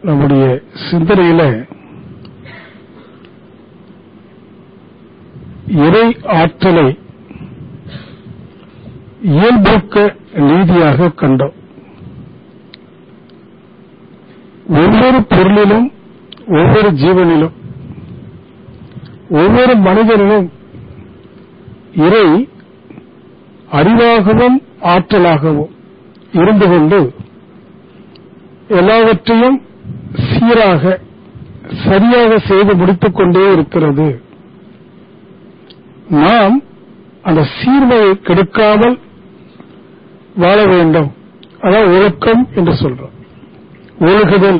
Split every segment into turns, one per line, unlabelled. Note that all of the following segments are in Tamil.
நம்முடைய சிந்தனையில இறை ஆற்றலை இயல்புக்க நீதியாக கண்டோம் ஒவ்வொரு பொருளிலும் ஒவ்வொரு ஜீவனிலும் ஒவ்வொரு மனிதனிலும் இறை அறிவாகவும் ஆற்றலாகவும் இருந்து கொண்டு எல்லாவற்றையும் சீராக சரியாக செய்து முடித்துக் கொண்டே இருக்கிறது நாம் அந்த சீர்மையை கெடுக்காமல் வாழ வேண்டும் அதான் ஒழுக்கம் என்று சொல்றோம் ஒழுகுதல்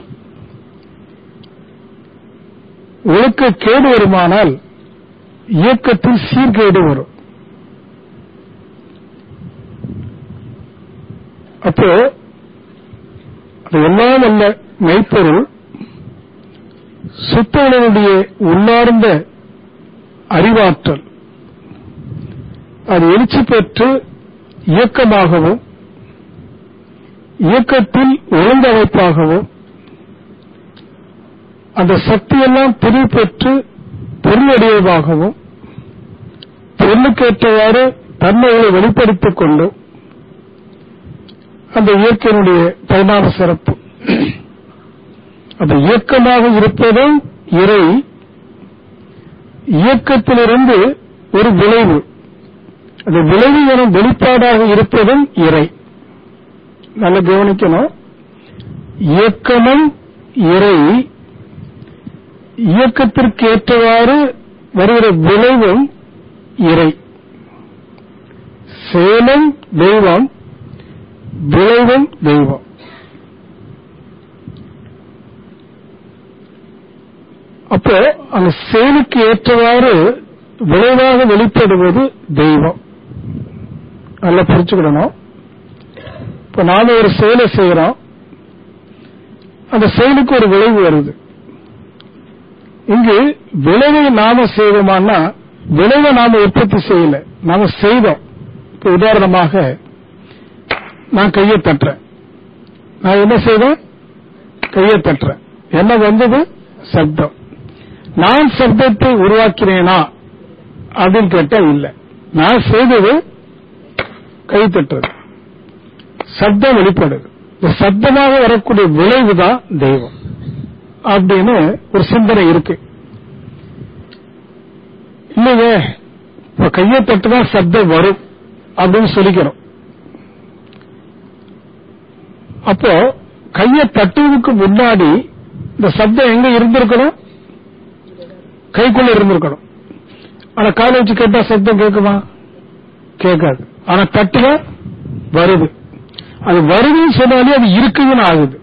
ஒழுக்க கேடு வருமானால் இயக்கத்தில் சீர்கேடு வரும் அப்போ அது எல்லாம் அல்ல மெய்ப்பொருள் சுத்தவனுடைய உள்ளார்ந்த அறிவாற்றல் அது எழுச்சி பெற்று இயக்கமாகவும் இயக்கத்தில் ஒழுங்கமைப்பாகவும் அந்த சக்தியெல்லாம் பிரிவு பெற்று பொருளடையதாகவும் பொருளுக்கேற்றவாறு தன்மைகளை வெளிப்படுத்திக் கொண்டும் அந்த இயற்கையினுடைய பரிணாம சிறப்பு அந்த இயக்கமாக இருப்பதும் இறை இயக்கத்திலிருந்து ஒரு விளைவு அந்த விளைவு எனும் வெளிப்பாடாக இருப்பதும் இறை நல்ல கவனிக்கணும் இயக்கமும் இறை இயக்கத்திற்கு ஏற்றவாறு வருகிற விளைவும் இறை செயலும் தெய்வம் விளைவும் தெய்வம் அப்போ அந்த செயலுக்கு ஏற்றவாறு விளைவாக வெளிப்படுவது தெய்வம் நல்லா புரிச்சுக்கிடணும் இப்ப நாம ஒரு செயலை செய்யறோம் அந்த செயலுக்கு ஒரு விளைவு வருது இங்கு விளைவை நாம செய்வோமான்னா விளைவை நாம உற்பத்தி செய்யல நாம செய்தோம் இப்ப உதாரணமாக நான் கையை தட்டுறேன் நான் என்ன செய்தேன் கையை தட்டுறேன் என்ன வந்தது சப்தம் நான் சப்தத்தை உருவாக்கினேனா அப்படின்னு கேட்டா இல்ல நான் செய்தது கை தட்டுறது சப்தம் வெளிப்படுது இந்த சப்தமாக வரக்கூடிய விளைவு தான் தெய்வம் அப்படின்னு ஒரு சிந்தனை இருக்கு இல்லையே இப்ப கையை தட்டுதான் சப்தம் வரும் அப்படின்னு சொல்லிக்கிறோம் அப்போ கையை தட்டுவதற்கு முன்னாடி இந்த சப்தம் எங்க இருந்திருக்கணும் கைக்குள்ள இருந்திருக்கணும் ஆனா காலை வச்சு கேட்டா சப்தம் கேட்குமா கேட்காது ஆனா தட்டுல வருது அது வருதுன்னு சொன்னாலே அது இருக்குதுன்னு ஆகுது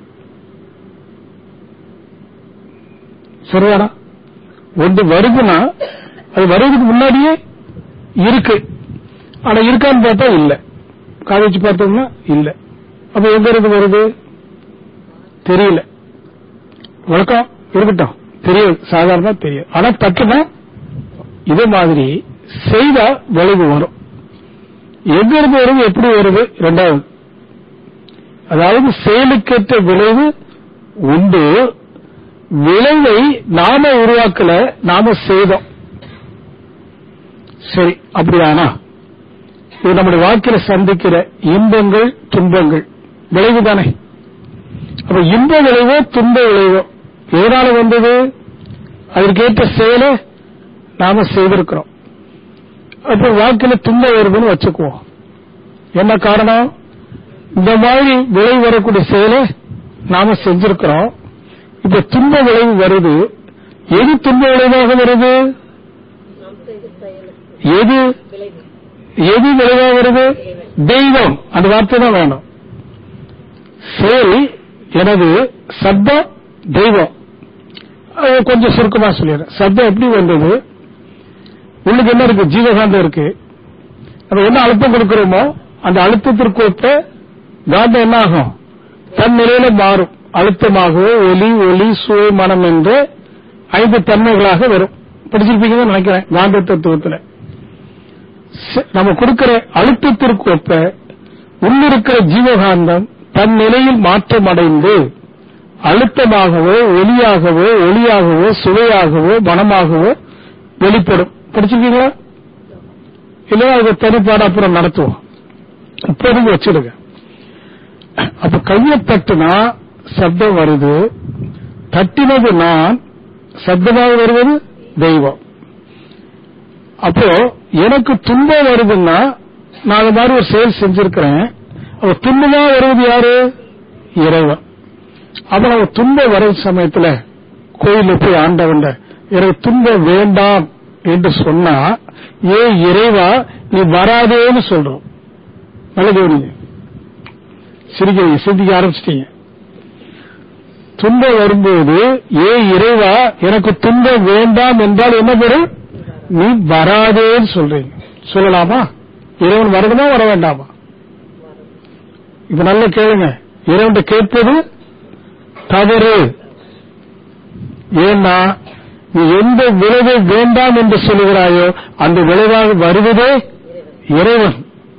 சரியாடா ஒன்று வருதுன்னா அது வருவதுக்கு முன்னாடியே இருக்கு ஆனா இருக்கான்னு பார்த்தா இல்ல காலை வச்சு பார்த்தோம்னா இல்ல அப்ப எங்க இருந்து வருது தெரியல வழக்கம் இருக்கட்டும் தெரியாது சாதாரணமா தெரியும் ஆனா தட்டுனா இதே மாதிரி செய்தா விளைவு வரும் எங்க இருந்து வருது எப்படி வருது ரெண்டாவது அதாவது செயலுக்கேற்ற விளைவு உண்டு விளைவை நாம உருவாக்கல நாம செய்தோம் சரி அப்படியானா இது நம்முடைய வாழ்க்கையில சந்திக்கிற இன்பங்கள் துன்பங்கள் விளைவு தானே அப்ப இன்ப விளைவோ துன்ப விளைவோ எதனால வந்தது அதற்கேற்ற செயலை நாம செய்திருக்கிறோம் அப்ப வாழ்க்கையில துன்பம் வருதுன்னு வச்சுக்குவோம் என்ன காரணம் இந்த மாதிரி விளைவு வரக்கூடிய செயலை நாம செஞ்சிருக்கிறோம் இப்ப துன்ப விளைவு வருது எது துன்ப விளைவாக வருது எது எது விளைவாக வருது தெய்வம் அந்த வார்த்தை தான் வேணும் செயல் எனது சப்தம் தெய்வம் அது கொஞ்சம் சுருக்கமா சொல்லிடுறேன் சப்தம் எப்படி வந்தது உள்ளுக்கு என்ன இருக்கு ஜீவகாந்தம் இருக்கு நம்ம என்ன அழுத்தம் கொடுக்கிறோமோ அந்த அழுத்தத்திற்கு ஒத்த காந்தம் என்ன ஆகும் தன் நிலையில மாறும் அழுத்தமாகவோ ஒலி ஒலி சுவை மனம் என்று ஐந்து தன்மைகளாக வரும் படிச்சிருப்பீங்கன்னு நினைக்கிறேன் காந்த தத்துவத்தில் நம்ம கொடுக்கிற அழுத்தத்திற்கு ஒப்ப உள்ளிருக்கிற ஜீவகாந்தம் தன் நிலையில் மாற்றம் அடைந்து அழுத்தமாகவோ ஒலியாகவோ ஒளியாகவோ சுவையாகவோ மனமாகவோ வெளிப்படும் படிச்சிருக்கீங்களா இல்லையா அது தனிப்பாடு அப்புறம் நடத்துவோம் இப்போதைக்கு வச்சிடுங்க அப்ப கையை தட்டுனா சப்தம் வருது தட்டினது நான் சப்தமாக வருவது தெய்வம் அப்போ எனக்கு துன்பம் வருதுன்னா நான் அது மாதிரி ஒரு செயல் செஞ்சிருக்கிறேன் அப்ப துன்பமா வருவது யாரு இறைவன் அப்ப நம்ம துன்பம் வர சமயத்துல கோயில போய் ஆண்டவன் எனக்கு துன்பம் வேண்டாம் என்று சொன்னா ஏ இறைவா நீ வராதேன்னு சொல்றோம் நல்ல கவனிங்க சிரிக்கிறீங்க சிந்திக்க ஆரம்பிச்சிட்டீங்க துன்பம் வரும்போது ஏ இறைவா எனக்கு துன்பம் வேண்டாம் என்றால் என்ன பொருள் நீ வராதேன்னு சொல்றீங்க சொல்லலாமா இறைவன் வரணுமா வர வேண்டாமா இப்ப நல்ல கேளுங்க இறைவன் கேட்பது தவறு ஏன்னா நீ எந்த விளைவை வேண்டாம் என்று சொல்லுகிறாயோ அந்த விளைவாக வருவதே இறைவன்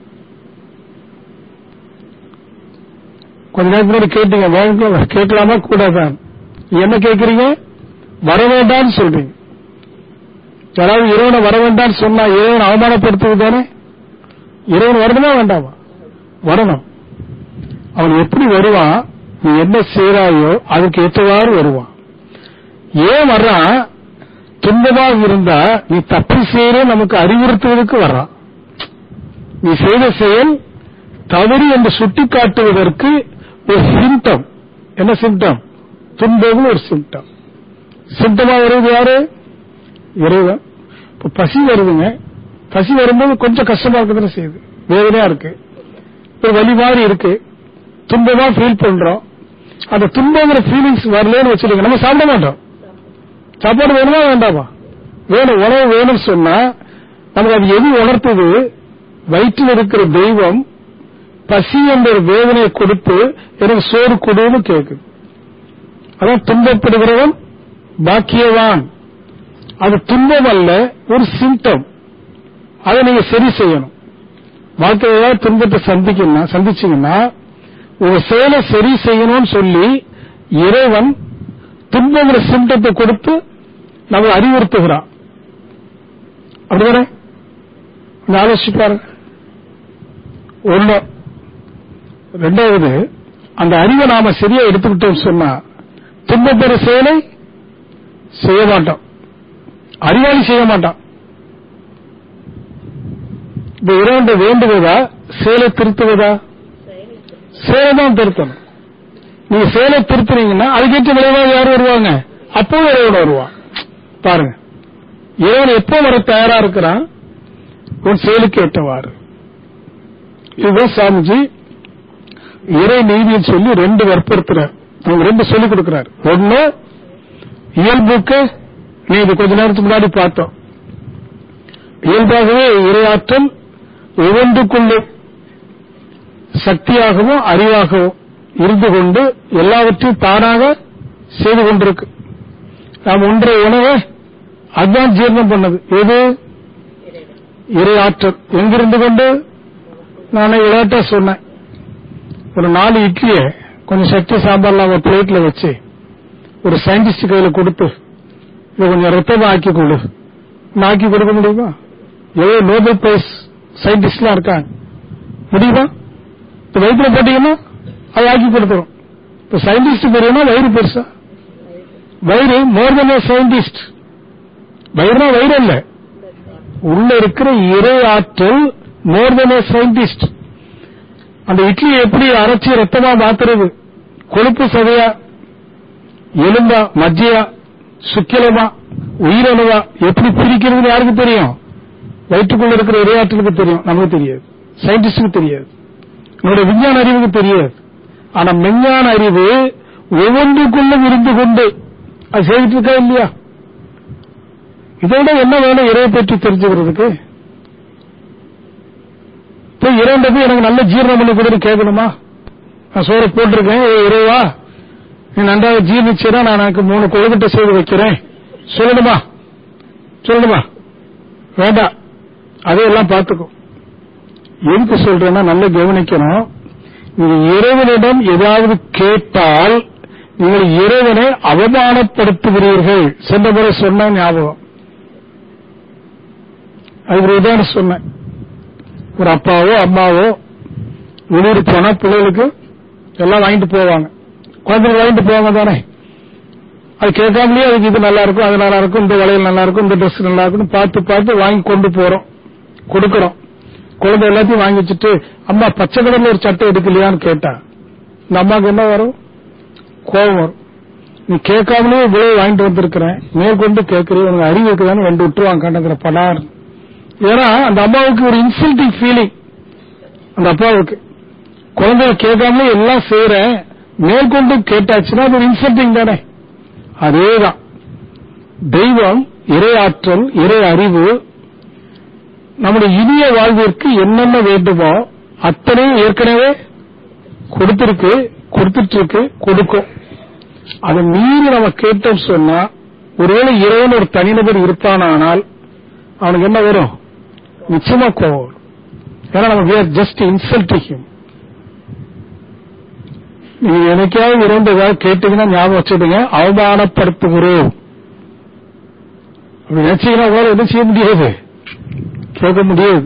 கொஞ்ச நேரத்துக்கு முன்னாடி கேட்டீங்க வாங்க கேட்கலாமா கூடாதா என்ன கேட்கறீங்க வர வேண்டாம்னு சொல்றீங்க யாராவது இறைவனை வர வேண்டாம்னு சொன்னா இறைவன் அவமானப்படுத்துவது தானே இறைவன் வரணுமா வேண்டாமா வரணும் அவன் எப்படி வருவான் நீ என்ன செய்றாயோ அதுக்கு ஏற்றவாறு வருவான் ஏன் வர்றான் துன்பமாக இருந்தா நீ தப்பு செய்யற நமக்கு அறிவுறுத்துவதற்கு வர்றான் நீ செய்த செயல் தவறு என்று சுட்டிக்காட்டுவதற்கு ஒரு சிம்டம் என்ன சிம்டம் துன்பம் ஒரு சிம்டம் சிம்டமா வருவது யாரு இறைவன் இப்ப பசி வருதுங்க பசி வரும்போது கொஞ்சம் கஷ்டமா இருக்குதுன்னு செய்யுது வேதனையா இருக்கு ஒரு வலி மாதிரி இருக்கு துன்பமா ஃபீல் பண்றோம் அந்த துன்பங்கிற ஃபீலிங்ஸ் வரலன்னு வச்சிருக்க நம்ம சாப்பிட மாட்டோம் சாப்பாடு வேணுமா வேண்டாமா வேணும் உணவு வேணும்னு சொன்னா நமக்கு அது எது உணர்த்தது வயிற்றில் இருக்கிற தெய்வம் பசி என்ற ஒரு வேதனையை கொடுத்து எனக்கு சோறு கொடுன்னு கேட்குது அதான் துன்பப்படுகிறவன் பாக்கியவான் அது துன்பம் அல்ல ஒரு சிம்டம் அதை நீங்க சரி செய்யணும் வாழ்க்கையில ஏதாவது துன்பத்தை சந்திக்கணும் சந்திச்சீங்கன்னா உங்க செயலை சரி செய்யணும்னு சொல்லி இறைவன் துன்பங்கிற சிம்டத்தை கொடுத்து நம்ம அறிவுறுத்துகிறான் அப்படிதானே கொஞ்சம் ஆலோசிச்சு பாருங்க ஒண்ணு ரெண்டாவது அந்த அறிவை நாம சரியா எடுத்துக்கிட்டோம் சொன்னா துன்பப்படுற செயலை செய்ய மாட்டோம் அறிவாளி செய்ய மாட்டான் இப்ப இறைவன் வேண்டுவதா செயலை திருத்துவதா செயலை தான் திருத்தணும் நீங்க செயலை திருத்துனீங்கன்னா அதுக்கேற்ற விளைவாக யார் வருவாங்க அப்போ இறைவன் வருவான் பாருங்க இறைவன் எப்போ வர தயாரா இருக்கிறான் உன் செயலுக்கு ஏற்றவாறு இதுதான் சாமிஜி இறை நீதின்னு சொல்லி ரெண்டு வற்புறுத்துறார் அவங்க ரெண்டு சொல்லிக் கொடுக்கிறார் ஒன்னு இயல்புக்கு நீ இது கொஞ்ச நேரத்துக்கு முன்னாடி பார்த்தோம் இயல்பாகவே இரையாற்றல் ஒவ்வொன்றுக்குள்ளும் சக்தியாகவும் அறிவாகவும் இருந்து கொண்டு எல்லாவற்றையும் தானாக செய்து கொண்டிருக்கு நாம் ஒன்றை உணவை அதுதான் ஜீரணம் பண்ணது எது இறை ஆற்றல் எங்கிருந்து கொண்டு நான் விளையாட்டா சொன்னேன் ஒரு நாலு இட்லியை கொஞ்சம் சக்தி சாம்பார்லாம் ஒரு பிளேட்ல வச்சு ஒரு சயின்டிஸ்ட் கையில கொடுத்து இதை கொஞ்சம் ரத்தமா ஆக்கி கொடு நான் ஆக்கி கொடுக்க முடியுமா எவ்வளவு நோபல் பிரைஸ் சயின்டிஸ்ட்லாம் இருக்காங்க முடியுமா இப்ப வயிற்றுல போட்டீங்கன்னா அதை ஆக்கி கொடுத்துரும் இப்ப சயின்டிஸ்ட் பெரியனா வயிறு பெருசா வயிறு மோர் தென் சயின்டிஸ்ட் வயிறுனா வயிறு இல்ல உள்ள இருக்கிற இறை ஆற்றல் மோர் தென் சயின்டிஸ்ட் அந்த இட்லியை எப்படி அரைச்சி ரத்தமா மாத்துறது கொழுப்பு சதையா எலும்பா மஜ்ஜையா சுக்கிலமா உயிரணுவா எப்படி பிரிக்கிறதுன்னு யாருக்கு தெரியும் வயிற்றுக்குள்ள இருக்கிற இரையாற்றலுக்கு தெரியும் நமக்கு தெரியாது சயின்டிஸ்டுக்கு தெரியாது நம்முடைய விஞ்ஞான அறிவுக்கு தெரியாது ஆனா மெஞ்ஞான அறிவு ஒவ்வொன்றுக்குள்ளும் இருந்து கொண்டு அது செய்துட்டு இருக்கா இல்லையா இதோட என்ன வேணும் இறைவை பற்றி தெரிஞ்சுக்கிறதுக்கு போய் இறைவன் போய் எனக்கு நல்ல ஜீரணம் பண்ணி கொடுத்து கேட்கணுமா நான் சோறு போட்டிருக்கேன் ஏ இறைவா நீ நன்றாக ஜீர்ணிச்சா நான் எனக்கு மூணு கொழுக்கட்டை செய்து வைக்கிறேன் சொல்லணுமா சொல்லணுமா வேண்டாம் அதையெல்லாம் பார்த்துக்கும் எதுக்கு சொல்றேன்னா நல்லா கவனிக்கணும் நீங்க இறைவனிடம் ஏதாவது கேட்டால் நீங்கள் இறைவனை அவமானப்படுத்துகிறீர்கள் சென்ற முறை சொன்ன ஞாபகம் அதுக்கு ஒரு உதாரணம் சொன்னேன் ஒரு அப்பாவோ அம்மாவோ வெளியூர் போனா பிள்ளைகளுக்கு எல்லாம் வாங்கிட்டு போவாங்க குழந்தைங்க வாங்கிட்டு போவாங்க தானே அது கேட்காமலே அதுக்கு இது நல்லா இருக்கும் அது நல்லா இருக்கும் இந்த வளையல் நல்லா இருக்கும் இந்த ட்ரெஸ் நல்லா இருக்கும் பார்த்து பார்த்து வாங்கி கொண்டு போறோம் கொடுக்கறோம் குழந்தை எல்லாத்தையும் வாங்கி வச்சுட்டு அம்மா பச்சை கலர்ல ஒரு சட்டை எடுக்கலையான்னு கேட்டா இந்த அம்மாவுக்கு என்ன வரும் கோபம் வரும் நீ கேட்காமலே இவ்வளவு வாங்கிட்டு வந்திருக்கிறேன் மேற்கொண்டு கேட்கறேன் உனக்கு அறிவு இருக்குதான்னு ரெண்டு விட்டுருவாங்க கண்டங்கிற படார் ஏன்னா அந்த அம்மாவுக்கு ஒரு இன்சல்டிங் ஃபீலிங் அந்த அப்பாவுக்கு குழந்தைய கேட்காமலே எல்லாம் செய்யறேன் மேற்கொண்டு கேட்டாச்சுன்னா அது ஒரு இன்சல்டிங் தானே அதேதான் தெய்வம் இறை ஆற்றல் இறை அறிவு நம்முடைய இனிய வாழ்விற்கு என்னென்ன வேண்டுமோ அத்தனையும் ஏற்கனவே கொடுத்திருக்கு கொடுத்துட்டு இருக்கு கொடுக்கும் அதை மீறி நம்ம கேட்டோம் சொன்னா ஒருவேளை இறைவன் ஒரு தனிநபர் இருப்பானால் அவனுக்கு என்ன வரும் நிச்சயமா கோவம் வரும் ஏன்னா நம்ம ஜஸ்ட் இன்சல்டிங் நீங்க எனக்காவது இரண்டு ஏதாவது கேட்டீங்கன்னா ஞாபகம் வச்சுடுங்க அவமானப்படுத்துகிறோம் அப்படி நினைச்சீங்கன்னா உங்களால எதுவும் செய்ய முடியாது கேட்க முடியாது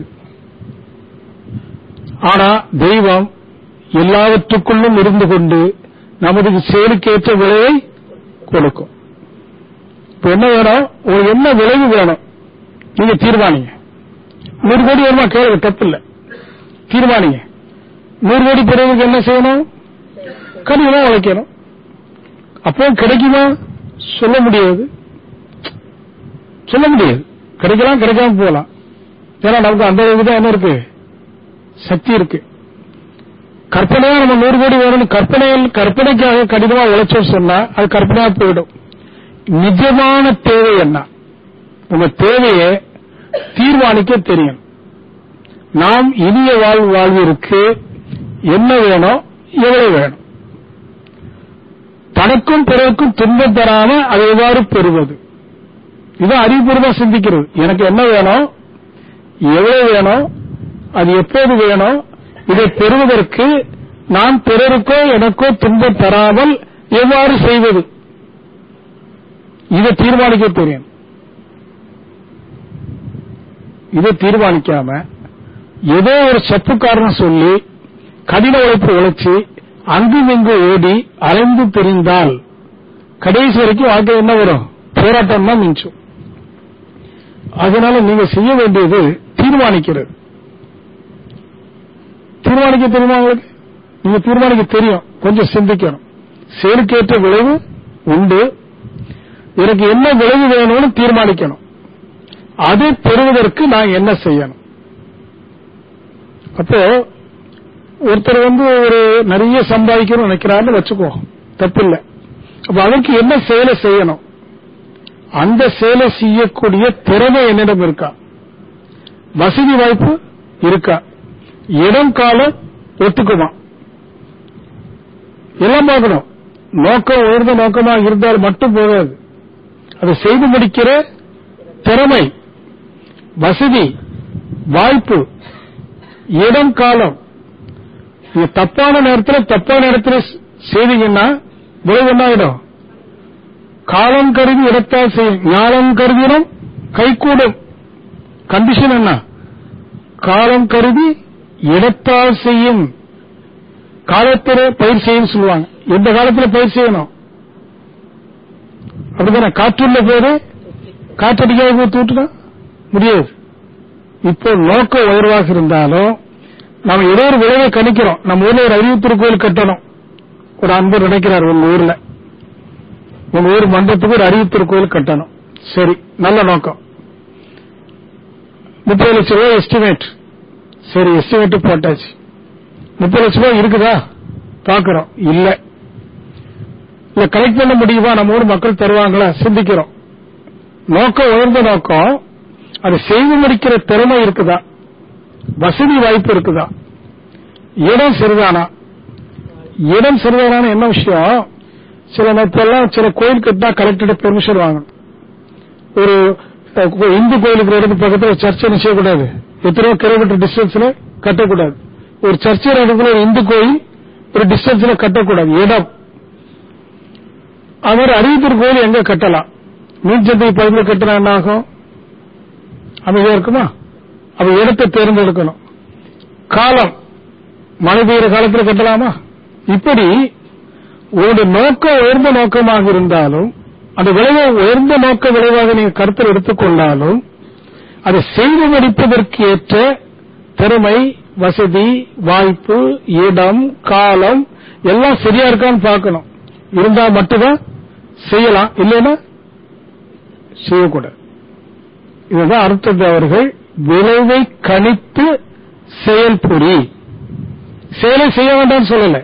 ஆனா தெய்வம் எல்லாவற்றுக்குள்ளும் இருந்து கொண்டு நமது செயலுக்கேற்ற விளைவை கொடுக்கும் இப்ப என்ன வேணும் உங்களுக்கு என்ன விளைவு வேணும் நீங்க தீர்மானிங்க நூறு கோடி வருமா கேளுங்க தப்பு இல்ல தீர்மானிங்க நூறு கோடி பெறுவதற்கு என்ன செய்யணும் கடினமா உழைக்கணும் அப்போ கிடைக்குமா சொல்ல முடியாது சொல்ல முடியாது கிடைக்கலாம் கிடைக்காம போகலாம் ஏன்னா நமக்கு அந்த அளவுக்கு தான் என்ன இருக்கு சக்தி இருக்கு கற்பனையா நம்ம நூறு கோடி வேணும்னு கற்பனையில் கற்பனைக்காக கடினமா உழைச்சோம் சொன்னா அது கற்பனையா போயிடும் நிஜமான தேவை என்ன உங்க தேவையை தீர்மானிக்க தெரியும் நாம் இனிய வாழ்வு வாழ்விற்கு என்ன வேணும் எவ்வளவு வேணும் தனக்கும் பிறருக்கும் துன்பம் தராம அதை எவ்வாறு பெறுவது இது அறிவுபூர்வமா சிந்திக்கிறது எனக்கு என்ன வேணும் எவ்வளவு வேணும் அது எப்போது வேணும் இதை பெறுவதற்கு நான் பிறருக்கோ எனக்கோ துன்பம் தராமல் எவ்வாறு செய்வது இதை தீர்மானிக்க தெரியும் இதை தீர்மானிக்காம ஏதோ ஒரு சப்பு காரணம் சொல்லி கடின உழைப்பு உழைச்சி அங்கும் இங்கு ஓடி அலைந்து தெரிந்தால் கடைசி வரைக்கும் வாழ்க்கை என்ன வரும் போராட்டம் தான் மிஞ்சும் அதனால நீங்க செய்ய வேண்டியது தீர்மானிக்கிறது தீர்மானிக்க தெரியுமா உங்களுக்கு நீங்க தீர்மானிக்க தெரியும் கொஞ்சம் சிந்திக்கணும் செயலுக்கேற்ற விளைவு உண்டு எனக்கு என்ன விளைவு வேணும்னு தீர்மானிக்கணும் அதை பெறுவதற்கு நான் என்ன செய்யணும் அப்போ ஒருத்தர் வந்து ஒரு நிறைய சம்பாதிக்கணும்னு நினைக்கிறாருன்னு வச்சுக்கோ தப்பில்லை அப்ப அதுக்கு என்ன செயலை செய்யணும் அந்த செயலை செய்யக்கூடிய திறமை என்னிடம் இருக்கா வசதி வாய்ப்பு இருக்கா இடம் காலம் ஒத்துக்குமா எல்லாம் பார்க்கணும் நோக்கம் உயர்ந்த நோக்கமா இருந்தால் மட்டும் போதாது அதை செய்து முடிக்கிற திறமை வசதி வாய்ப்பு இடம் காலம் நீங்க தப்பான நேரத்தில் தப்பான நேரத்தில் செய்தீங்கன்னா விளைவு என்ன ஆயிடும் காலம் கருதி இடத்தால் செய்யும் ஞானம் கருதினும் கைகூடும் கண்டிஷன் என்ன காலம் கருதி இடத்தால் செய்யும் காலத்தில் பயிர் செய்யும் சொல்லுவாங்க எந்த காலத்தில் பயிர் செய்யணும் அப்படிதானே காற்றுள்ள பேரு காற்றடிக்காத போது தூட்டுனா முடியாது இப்போ நோக்க உயர்வாக இருந்தாலும் நாம ஏதோ ஒரு விளைவை கணிக்கிறோம் நம்ம ஊர்ல ஒரு அறிவுத்திரு கோயில் கட்டணும் ஒரு அன்பர் நினைக்கிறார் உங்க ஊர்ல உங்க ஊர் மண்டபத்துக்கு ஒரு அறிவுத்திரு கோயில் கட்டணும் சரி நல்ல நோக்கம் முப்பது லட்சம் ரூபாய் எஸ்டிமேட் சரி எஸ்டிமேட் போட்டாச்சு முப்பது லட்சம் ரூபாய் இருக்குதா பாக்குறோம் இல்ல இல்ல கலெக்ட் பண்ண முடியுமா நம்ம ஊர் மக்கள் தருவாங்களா சிந்திக்கிறோம் நோக்கம் உயர்ந்த நோக்கம் அதை செய்து முடிக்கிற திறமை இருக்குதா வசதி வாய்ப்பு இருக்குதா இடம் சரிதானா இடம் சரிதானான்னு என்ன விஷயம் சில நேரத்தெல்லாம் சில கோயில் கட்டினா கலெக்டர் பெர்மிஷன் வாங்கணும் ஒரு அஹ், இந்து கோயிலுக்கு இடத்து பக்கத்துல ஒரு சர்ச்சை செய்யக்கூடாது எத்தனையோ கிலோமீட்டர் டிஸ்டன்ஸ்ல கட்டக்கூடாது ஒரு சர்ச்சை இடத்துல ஒரு இந்து கோயில் ஒரு டிஸ்டன்ஸ்ல கட்டக்கூடாது இடம் அவர் அறிவித்தர் கோயில் எங்க கட்டலாம் நீச்சத்தை பகுதியில் கட்டினா என்ன ஆகும் அமைதியா இருக்குமா அப்ப இடத்தை தேர்ந்தெடுக்கணும் காலம் மழை பெய்யுற காலத்தில் கட்டலாமா இப்படி உங்களுடைய நோக்கம் உயர்ந்த நோக்கமாக இருந்தாலும் அந்த விளைவை உயர்ந்த நோக்க விளைவாக நீங்க கருத்தில் எடுத்துக்கொண்டாலும் அதை செய்து முடிப்பதற்கு ஏற்ற திறமை வசதி வாய்ப்பு இடம் காலம் எல்லாம் சரியா இருக்கான்னு பார்க்கணும் இருந்தா மட்டும்தான் செய்யலாம் இல்லைன்னா செய்யக்கூடாது இதுதான் அர்த்தத்தை அவர்கள் விளைவை கணித்து செயல்புரி செயலை செய்ய வேண்டாம் சொல்லல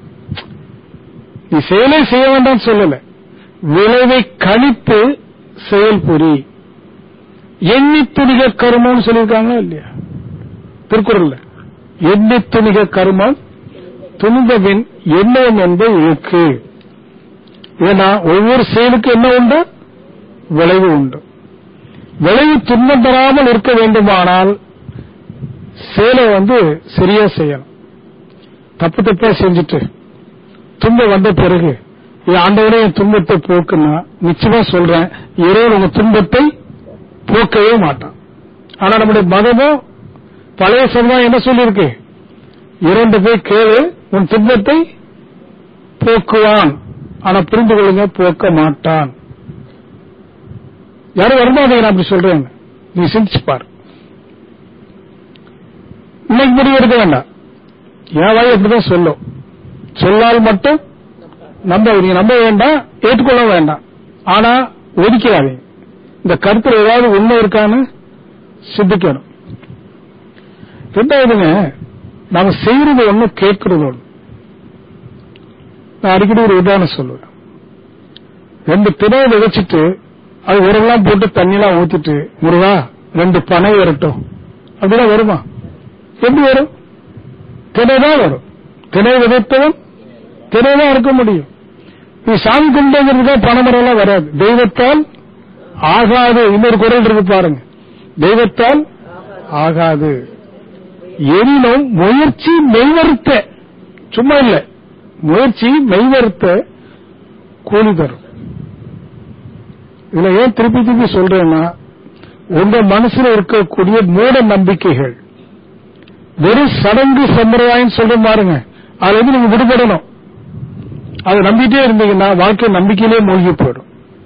நீ செயலை செய்ய வேண்டாம் சொல்லல விளைவை கணித்து செயல்புரி எண்ணி துணிக கருமம்னு சொல்லியிருக்காங்களா இல்லையா திருக்குறள்ல எண்ணி துணிக கருமம் துணிந்தபின் எண்ணம் என்பது இருக்கு ஏன்னா ஒவ்வொரு செயலுக்கு என்ன உண்டு விளைவு உண்டு விளைவு துன்பம் தராமல் இருக்க வேண்டுமானால் செயலை வந்து சரியா செய்யணும் தப்பு தப்பா செஞ்சுட்டு துன்பம் வந்த பிறகு என் ஆண்டவரே என் துன்பத்தை போக்குன்னா நிச்சயமா சொல்றேன் இறைவன் உங்க துன்பத்தை போக்கவே மாட்டான் ஆனா நம்முடைய மதமும் பழைய சமுதாயம் என்ன சொல்லியிருக்கு இரண்டு போய் கேளு உன் துன்பத்தை போக்குவான் ஆனா புரிந்து கொள்ளுங்க போக்க மாட்டான் யாரும் வருமாதே நான் அப்படி சொல்றேன் நீ சிந்திச்சு பாரு இன்னைக்கு முடிவு எடுக்க வேண்டாம் என் வாய் அப்படிதான் சொல்லும் சொல்லால் மட்டும் நம்ப நீங்க நம்ப வேண்டாம் ஏற்றுக்கொள்ள வேண்டாம் ஆனா ஒதுக்கிறாதீங்க இந்த கருத்துல ஏதாவது உண்மை இருக்கான்னு சிந்திக்கணும் ரெண்டாவதுங்க நாம செய்யறது ஒண்ணு கேட்கறது ஒண்ணு நான் அடிக்கடி ஒரு உதாரணம் சொல்லுவேன் ரெண்டு திணை விதைச்சிட்டு அது உரெல்லாம் போட்டு தண்ணிலாம் ஊத்திட்டு முருகா ரெண்டு பனை வரட்டும் அப்படிலாம் வருமா எப்படி வரும் திணைதான் வரும் திணை விதைத்தவன் திணைதான் இருக்க முடியும் நீ சாமி கும்பிடுங்கிறதுக்காக பணமரம் எல்லாம் வராது தெய்வத்தால் ஆகாது இன்னொரு குரல் இருக்கு பாருங்க தெய்வத்தால் ஆகாது எனினும் முயற்சி மெய்வருத்த சும்மா இல்ல முயற்சி மெய்வருத்த கூலி தரும் இதுல ஏன் திருப்பி திருப்பி சொல்றேன்னா உங்க மனசுல இருக்கக்கூடிய மூட நம்பிக்கைகள் வெறும் சடங்கு சம்பிரதாயம் சொல்ற பாருங்க அதுல இருந்து நீங்க விடுபடணும் அதை நம்பிட்டே இருந்தீங்கன்னா வாழ்க்கை நம்பிக்கையிலே மூழ்கி போயிடும்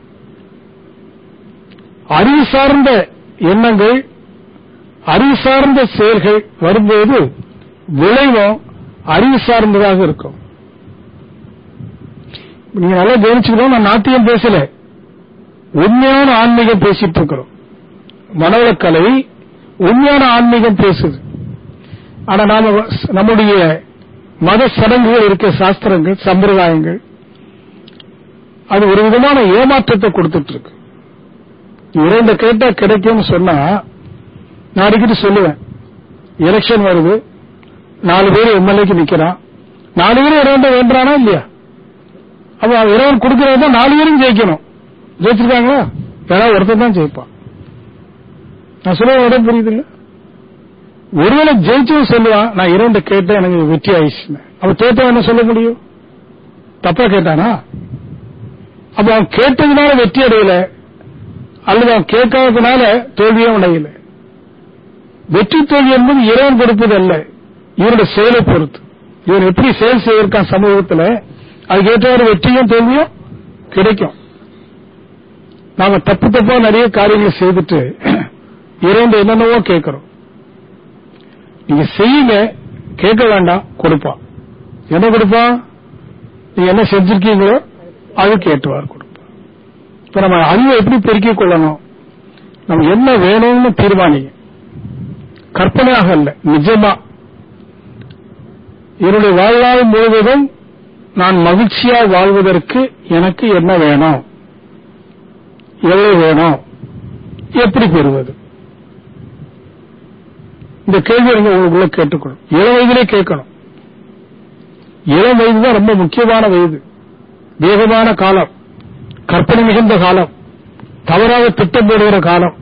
அறிவு சார்ந்த எண்ணங்கள் அறிவு சார்ந்த செயல்கள் வரும்போது விளைவும் அறிவு சார்ந்ததாக இருக்கும் நீங்க நல்லா கவனிச்சுக்கணும் நான் நாட்டியம் பேசல உண்மையான ஆன்மீகம் பேசிட்டு இருக்கிறோம் மனவளக்கலை உண்மையான ஆன்மீகம் பேசுது ஆனா நாம நம்முடைய மத சடங்குகள் இருக்க சாஸ்திரங்கள் சம்பிரதாயங்கள் அது ஒரு விதமான ஏமாற்றத்தை கொடுத்துட்டு இருக்கு இரண்டு கேட்டா கிடைக்கும்னு சொன்னா நான் அடிக்கடி சொல்லுவேன் எலெக்ஷன் வருது நாலு பேர் எம்எல்ஏக்கு நிக்கிறான் நாலு பேரும் இறைவன் வேண்டானா இல்லையா அப்ப இறைவன் கொடுக்கறது தான் நாலு பேரும் ஜெயிக்கணும் ஜெயிச்சிருக்காங்களா யாராவது ஒருத்தர் தான் ஜெயிப்பான் நான் சொல்ல இடம் புரியுதுங்க ஒருவேளை ஜெயிச்சும் சொல்லுவான் நான் இரண்டு கேட்டேன் எனக்கு வெற்றி ஆயிடுச்சு அப்ப தோத்தவன் என்ன சொல்ல முடியும் தப்பா கேட்டானா அப்ப அவன் கேட்டதுனால வெற்றி அடையல அல்லது அவன் கேட்காததுனால தோல்வியும் அடையல வெற்றி தோல்வி என்பது இறைவன் கொடுப்பது அல்ல இவருடைய செயலை பொறுத்து இவன் எப்படி செயல் செய்திருக்கான் சமூகத்தில் அதுக்கேற்றவாறு வெற்றியும் தோல்வியும் கிடைக்கும் நாம தப்பு தப்பா நிறைய காரியங்களை செய்துட்டு இறைவன் என்னென்னவோ கேட்கிறோம் நீங்க செய்யுங்க கேட்க வேண்டாம் கொடுப்பான் என்ன கொடுப்பான் நீங்க என்ன செஞ்சிருக்கீங்களோ அது கேட்டுவார் கொடுப்பான் இப்ப நம்ம அறிவை எப்படி பெருக்கிக் கொள்ளணும் நம்ம என்ன வேணும்னு தீர்மானிங்க கற்பனையாக அல்ல நிஜமா என்னுடைய வாழ்நாள் முழுவதும் நான் மகிழ்ச்சியா வாழ்வதற்கு எனக்கு என்ன வேணும் எவ்வளவு வேணும் எப்படி பெறுவது இந்த கேள்வி நீங்க உங்களுக்குள்ள கேட்டுக்கணும் இளம் வயதிலே கேட்கணும் இளம் வயது தான் ரொம்ப முக்கியமான வயது வேகமான காலம் கற்பனை மிகுந்த காலம் தவறாக திட்டம் போடுகிற காலம்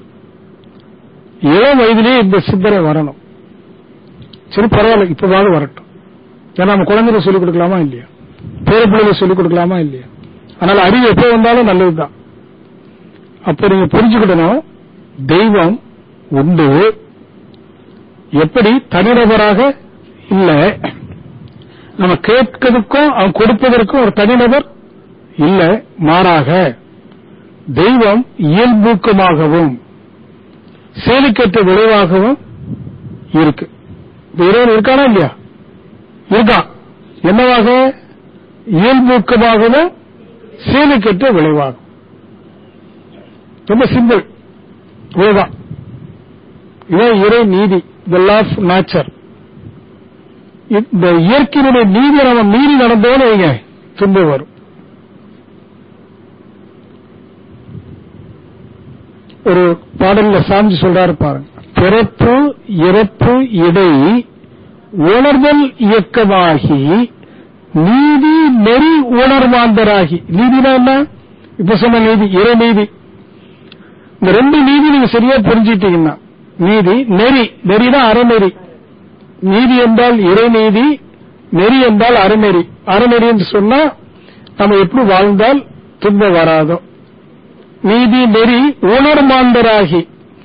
இளம் வயதிலேயே இந்த சிந்தனை வரணும் சரி பரவாயில்ல இப்பவாவது வரட்டும் ஏன்னா நம்ம குழந்தைகளை சொல்லிக் கொடுக்கலாமா இல்லையா பேர பிள்ளைகளை சொல்லிக் கொடுக்கலாமா இல்லையா ஆனால் அறிவு எப்போ வந்தாலும் நல்லதுதான் அப்ப நீங்க புரிஞ்சுக்கிடணும் தெய்வம் உண்டு எப்படி தனிநபராக இல்ல நம்ம கேட்கிறதுக்கும் அவன் கொடுப்பதற்கும் ஒரு தனிநபர் இல்ல மாறாக தெய்வம் இயல்பூக்கமாகவும் செயலுக்கேற்ற விளைவாகவும் இருக்கு இப்ப இறைவன் இருக்கானா இல்லையா இருக்கான் என்னவாக இயல்பூக்கமாகவும் செயலுக்கேற்ற விளைவாகும் ரொம்ப சிம்பிள் இவ்வளவுதான் இதான் இறை நீதி த லா ஆஃப் நேச்சர் இந்த இயற்கையினுடைய நீதி நம்ம மீறி நடந்தோன்னு வைங்க துன்பம் வரும் ஒரு பாடல்ல சாமி சொல்றாரு பாருங்க பிறப்பு இறப்பு இடை உணர்தல் இயக்கமாகி நீதி நெறி உணர்வாந்தராகி நீதினா என்ன இப்ப சொன்ன நீதி இறை நீதி இந்த ரெண்டு நீதி நீங்க சரியா புரிஞ்சுட்டீங்கன்னா நீதி நெறி நெறினா அறநெறி நீதி என்றால் இறைநீதி நெறி என்றால் அறநெறி அறநெறி என்று சொன்னா நம்ம எப்படி வாழ்ந்தால் துன்பம் வராதோ நீதி நெறி உணர்மாந்தராகி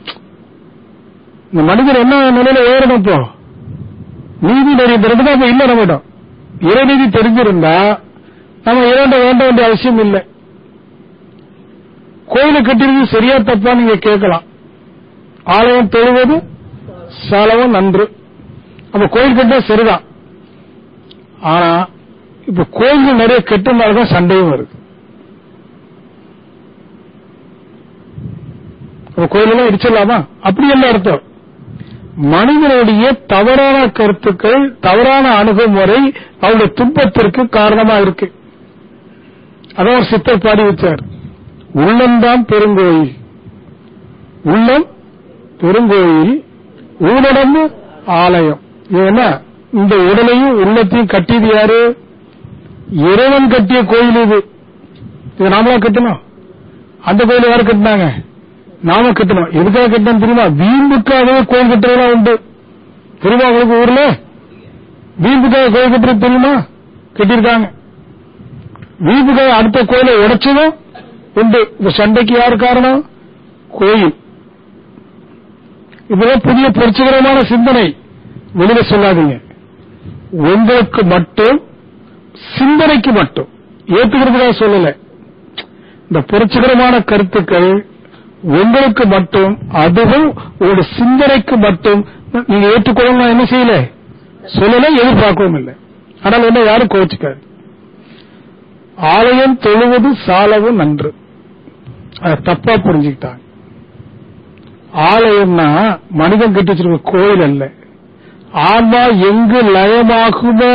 இந்த மனிதர் என்ன நிலையில உயரணும் இப்போ நீதி நெறி இந்த ரெண்டு தான் இப்ப இல்ல நம்மிடம் இறைநீதி தெரிஞ்சிருந்தா நம்ம இறைண்ட வேண்ட வேண்டிய அவசியம் இல்லை கோயிலை கட்டிருக்கு சரியா தப்பா நீங்க கேட்கலாம் ஆலயம் தொழுவது சாலவும் நன்று அப்ப கோயில் கட்டினா சரிதான் ஆனா இப்ப கோயில்கள் நிறைய கெட்டினால்தான் சண்டையும் வருது அப்ப கோயிலெல்லாம் இடிச்சிடலாமா அப்படி என்ன அர்த்தம் மனிதனுடைய தவறான கருத்துக்கள் தவறான அணுகுமுறை அவருடைய துன்பத்திற்கு காரணமா இருக்கு அதான் ஒரு சித்தர் பாடி வச்சார் உள்ளம்தான் பெருங்கோயில் உள்ளம் பெருங்கோயில் ஊடடம்பு ஆலயம் இது என்ன இந்த உடலையும் உள்ளத்தையும் கட்டியது யாரு இறைவன் கட்டிய கோயில் இது இது நாமளா கட்டணும் அந்த கோயில் யாரு கட்டினாங்க நாம கட்டணும் எதுக்காக கட்டணும் தெரியுமா வீம்புக்காகவே கோயில் கட்டுறதெல்லாம் உண்டு தெரியுமா உங்களுக்கு ஊர்ல வீம்புக்காக கோயில் கட்டுறது தெரியுமா கட்டியிருக்காங்க வீம்புக்காக அடுத்த கோயிலை உடைச்சதும் உண்டு இந்த சண்டைக்கு யாரு காரணம் கோயில் இதெல்லாம் புதிய புரட்சிகரமான சிந்தனை வெளியில சொல்லாதீங்க உங்களுக்கு மட்டும் சிந்தனைக்கு மட்டும் ஏத்துக்கிறதுக்காக சொல்லல இந்த புரட்சிகரமான கருத்துக்கள் உங்களுக்கு மட்டும் அதுவும் ஒரு சிந்தனைக்கு மட்டும் நீங்க ஏற்றுக்கொள்ளணும் என்ன செய்யல சொல்லல எதிர்பார்க்கவும் இல்லை ஆனால் என்ன யாரும் கோச்சுக்காது ஆலயம் தொழுவது சாலவும் நன்று அதை தப்பா புரிஞ்சுக்கிட்டாங்க ஆலயம்னா மனிதன் கட்டி வச்சிருக்க கோயில் அல்ல ஆன்மா எங்கு லயமாகுமோ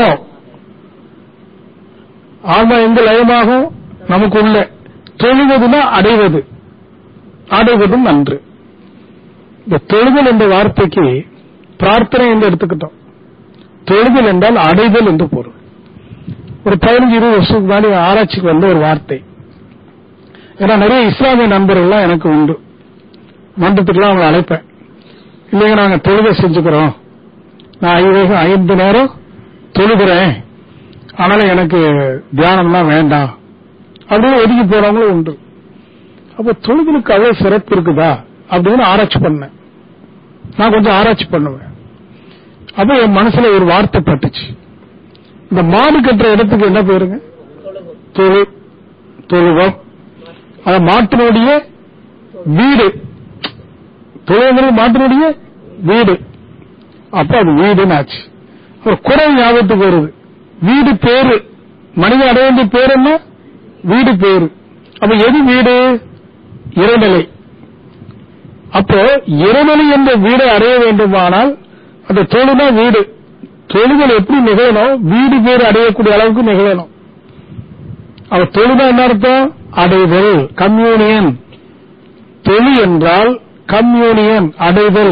ஆன்மா எங்கு லயமாகும் நமக்கு உள்ள தொழுவதுனா அடைவது அடைவதும் நன்று இந்த தொழுதல் என்ற வார்த்தைக்கு பிரார்த்தனை என்று எடுத்துக்கிட்டோம் தொழுதல் என்றால் அடைதல் என்று பொருள் ஒரு பதினஞ்சு இருபது வருஷத்துக்கு முன்னாடி ஆராய்ச்சிக்கு வந்த ஒரு வார்த்தை ஏன்னா நிறைய இஸ்லாமிய நண்பர்கள்லாம் எனக்கு உண்டு மன்றத்துக்குலாம் அவங்களை அழைப்பேன் இல்லைங்க நாங்க தொழுகை செஞ்சுக்கிறோம் நான் ஐந்து ஐந்து நேரம் தொழுகிறேன் ஆனாலும் எனக்கு தியானம்லாம் வேண்டாம் அப்படின்னு ஒதுக்கி போறவங்களும் உண்டு அப்ப தொழுதலுக்கு அவ்வளவு சிறப்பு இருக்குதா அப்படின்னு ஆராய்ச்சி பண்ணேன் நான் கொஞ்சம் ஆராய்ச்சி பண்ணுவேன் அப்ப என் மனசுல ஒரு வார்த்தை பட்டுச்சு இந்த மாடு கட்டுற இடத்துக்கு என்ன பேருங்க தொழு தொழுவம் அது மாட்டினுடைய வீடு தொழுவங்கிறது மாட்டினுடைய வீடு அப்ப அது வீடுன்னு ஆச்சு ஒரு குறை ஞாபகத்துக்கு வருது வீடு பேரு மனிதன் அடைய வேண்டிய பேர் என்ன வீடு பேரு அப்ப எது வீடு இறைநிலை அப்போ இறைநிலை என்ற வீடை அடைய வேண்டுமானால் அந்த தொழுனா வீடு தொழுதல் எப்படி நிகழணும் வீடு பேர் அடையக்கூடிய அளவுக்கு நிகழணும் அவ தொழுதா என்ன அர்த்தம் அடைதல் கம்யூனியன் தொழு என்றால் கம்யூனியன் அடைதல்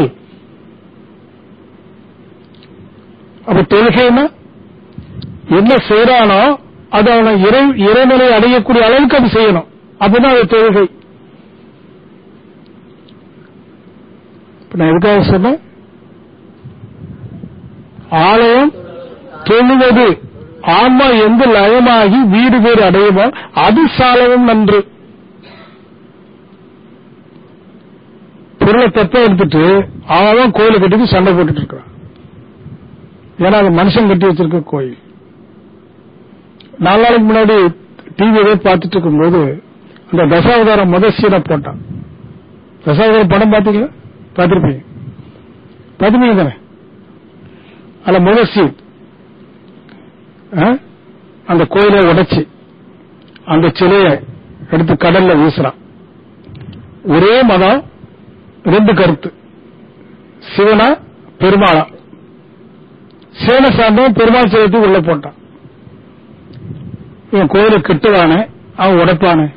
அப்ப தொழுகைன்னா என்ன செய்யறானோ அது அவனை இறை இறைநிலை அடையக்கூடிய அளவுக்கு அது செய்யணும் அப்பதான் அது தொழுகை இப்ப நான் எதுக்காக சொன்னேன் ஆலயம் தொழுவது ஆன்மா எங்கு லயமாகி வீடு பேர் அடையுமோ அது சாலவும் நன்று பொருளை தப்ப எடுத்துட்டு அவன் கோயிலை கட்டிட்டு சண்டை போட்டுட்டு இருக்கிறான் ஏன்னா அது மனுஷன் கட்டி வச்சிருக்க கோயில் நாலு நாளைக்கு முன்னாடி டிவியவே பார்த்துட்டு இருக்கும்போது அந்த தசாவதாரம் முதல் சீனை போட்டான் தசாவதாரம் படம் பார்த்தீங்களா பார்த்திருப்பீங்க பார்த்துப்பீங்க தானே அதுல முதல் சீன் அந்த கோயிலை உடைச்சு அந்த சிலையை எடுத்து கடல்ல வீசுறான் ஒரே மதம் ரெண்டு கருத்து சிவனா பெருமாளா சிவனை சார்ந்தவன் பெருமாள் சிலையத்துக்கு உள்ள போட்டான் இவன் கோயிலை கட்டுவானே அவன் உடைப்பானே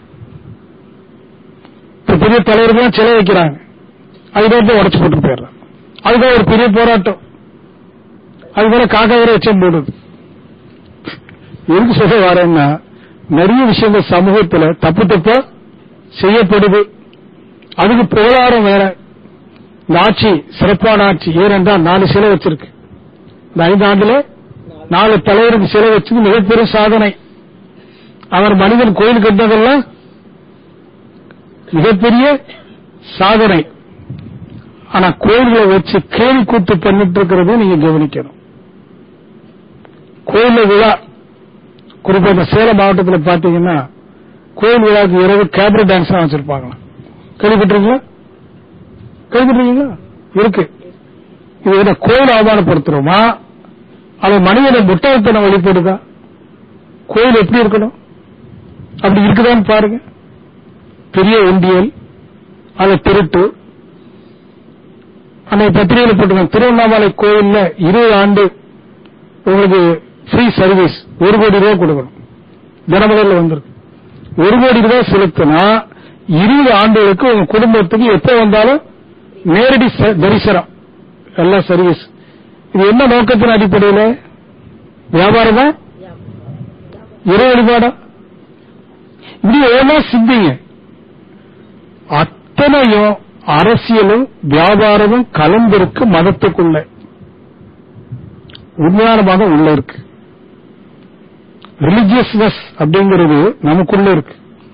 இப்ப பெரிய தலைவர்கள் சிலை வைக்கிறாங்க அதுக்கப்புறம் உடைச்சு போட்டு போயிடுறான் அதுக்காக ஒரு பெரிய போராட்டம் அதுபோல காக்காவரை எச்சம் போடுது எதுக்கு சொல்ல வரேன்னா நிறைய விஷயங்கள் சமூகத்தில் தப்பு தப்பா செய்யப்படுது அதுக்கு புகழாரம் வேற இந்த ஆட்சி சிறப்பான ஆட்சி ஏனென்றால் நாலு சிலை வச்சிருக்கு இந்த ஐந்து ஆண்டுல நாலு தலைவருக்கு சிலை வச்சது மிகப்பெரிய சாதனை அவர் மனிதன் கோயில் கட்டினதெல்லாம் மிகப்பெரிய சாதனை ஆனா கோயில்களை வச்சு கேலி கூத்து பண்ணிட்டு இருக்கிறத நீங்க கவனிக்கணும் கோயில விழா குறிப்பா இந்த சேலம் மாவட்டத்தில் பாத்தீங்கன்னா கோயில் விழாவுக்கு இரவு கேபரே டான்ஸ் தான் வச்சிருப்பாங்க கேள்விப்பட்டிருக்கீங்களா கேள்விப்பட்டிருக்கீங்களா இருக்கு இது என்ன கோயில் அவமானப்படுத்துறோமா அது மனிதனை முட்டாள்தனம் வெளிப்படுதா கோயில் எப்படி இருக்கணும் அப்படி இருக்குதான்னு பாருங்க பெரிய ஒண்டியல் அதை திருட்டு அன்னைக்கு பத்திரிகையில் போட்டுருக்கோம் திருவண்ணாமலை கோயில்ல இருபது ஆண்டு உங்களுக்கு ஃப்ரீ சர்வீஸ் ஒரு கோடி ரூபாய் கொடுக்கணும் தினமலர்ல வந்திருக்கு ஒரு கோடி ரூபாய் செலுத்தினா இருபது ஆண்டுகளுக்கு உங்க குடும்பத்துக்கு எப்ப வந்தாலும் நேரடி தரிசனம் எல்லா சர்வீஸ் இது என்ன நோக்கத்தின் அடிப்படையில் வியாபாரம் தான் இறை வழிபாடா இப்படி ஒவ்வொன்றா சிந்திங்க அத்தனையும் அரசியலும் வியாபாரமும் கலந்திருக்கு மதத்துக்குள்ள உண்மையான மதம் உள்ள இருக்கு ரிலிஜியஸ்னஸ் அப்படிங்கிறது நமக்குள்ள இருக்கு